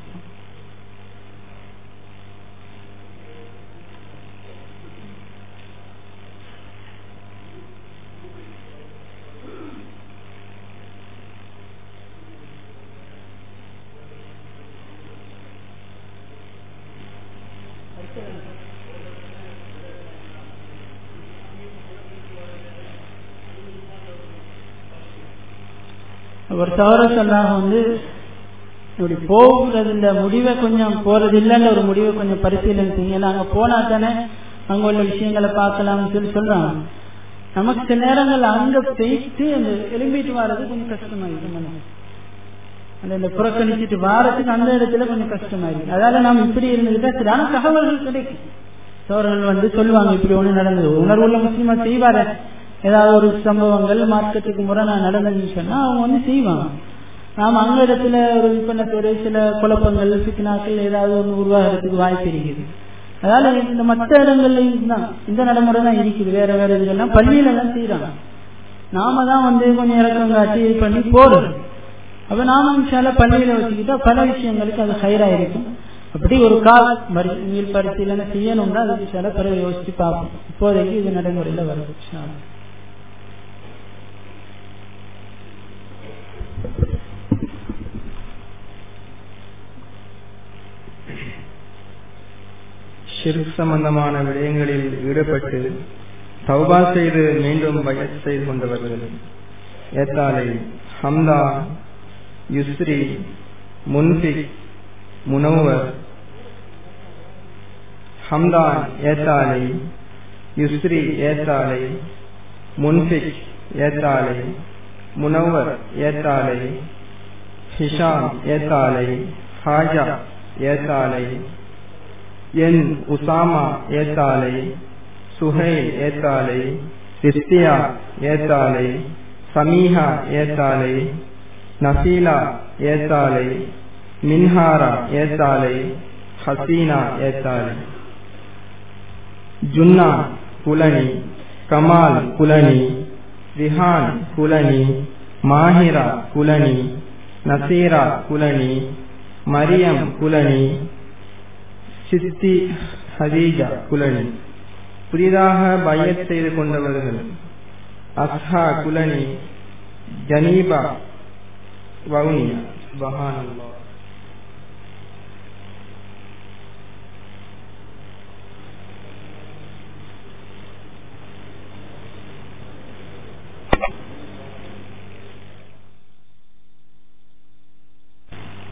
ஒரு தவற சொல்லாம வந்து இப்படி போகிறது இந்த முடிவை கொஞ்சம் போறது இல்லைன்னு ஒரு முடிவை கொஞ்சம் பரிசீலனை செய்யலாம் அங்க போனா தானே அங்க உள்ள விஷயங்களை பார்க்கலாம்னு சொல்லி சொல்றாங்க நமக்கு சில நேரங்கள் அங்க போயிட்டு அந்த எலும்பிட்டு வர்றது கொஞ்சம் கஷ்டமாயிருக்கு மனசு அந்த இந்த புறக்கணிச்சிட்டு வாரத்துக்கு அந்த இடத்துல கொஞ்சம் கஷ்டமாயிருக்கு அதால நாம் இப்படி இருந்துகிட்டா சரி ஆனா தகவல்கள் கிடைக்கும் சோழர்கள் வந்து சொல்லுவாங்க இப்படி ஒண்ணு நடந்தது உணர்வுள்ள முஸ்லீமா செய்வாரு ஏதாவது ஒரு சம்பவங்கள் மார்க்கெட்டுக்கு முரணா நடந்ததுன்னு சொன்னா அவங்க வந்து செய்வாங்க நாம அங்க இடத்துல ஒரு விற்பனை பேரு சில குழப்பங்கள் சிக்கனாக்கள் ஏதாவது ஒன்று உருவாகிறதுக்கு வாய்ப்பு இருக்குது அதால இந்த மற்ற இடங்கள்லையும் தான் இந்த நடைமுறை தான் இருக்குது வேற வேற இதுகள்லாம் பள்ளியில தான் செய்யறாங்க நாம தான் வந்து கொஞ்சம் இறக்கம் காட்டி இது பண்ணி போறோம் அப்ப நாம இன்ஷால பள்ளியில வச்சுக்கிட்டா பல விஷயங்களுக்கு அது ஹைரா இருக்கும் அப்படி ஒரு கால் மீள் பரிசீலனை செய்யணும்னா அதுக்கு சில பிறகு யோசிச்சு பார்ப்போம் இப்போதைக்கு இது நடைமுறையில வருது ஷிர்க் சம்பந்தமான விடயங்களில் ஈடுபட்டு தௌபா செய்து மீண்டும் பயத் செய்து கொண்டவர்கள் ஏத்தாலை ஹம்தா யுஸ்ரி முன்பிக் முனவர் ஹம்தான் ஏத்தாலை யுஸ்ரி ஏத்தாலை முன்ஃபிக் ஏத்தாலை முனவர் ஏத்தாலை ஹிஷாம் ஏத்தாலை ஹாஜா ஏத்தாலை என் உசாமா ஏத்தாலை சுஹைல் ஏத்தாலை சிஸ்தியா ஏத்தாலை சமீஹா ஏத்தாலை நசீலா ஏத்தாலை மின்ஹாரா ஏத்தாலை ஹசீனா ஏத்தாலை ஜுன்னா புலனி கமால் புலனி ரிஹான் புலனி மாஹிரா புலனி நசீரா புலனி மரியம் புலனி சித்தி ஹதீஜா குலனி புதிதாக பையத் செய்து கொண்டவர்கள் அஸ்ஹா குலனி ஜனீபா வவுனியா சுபஹானல்லாஹ்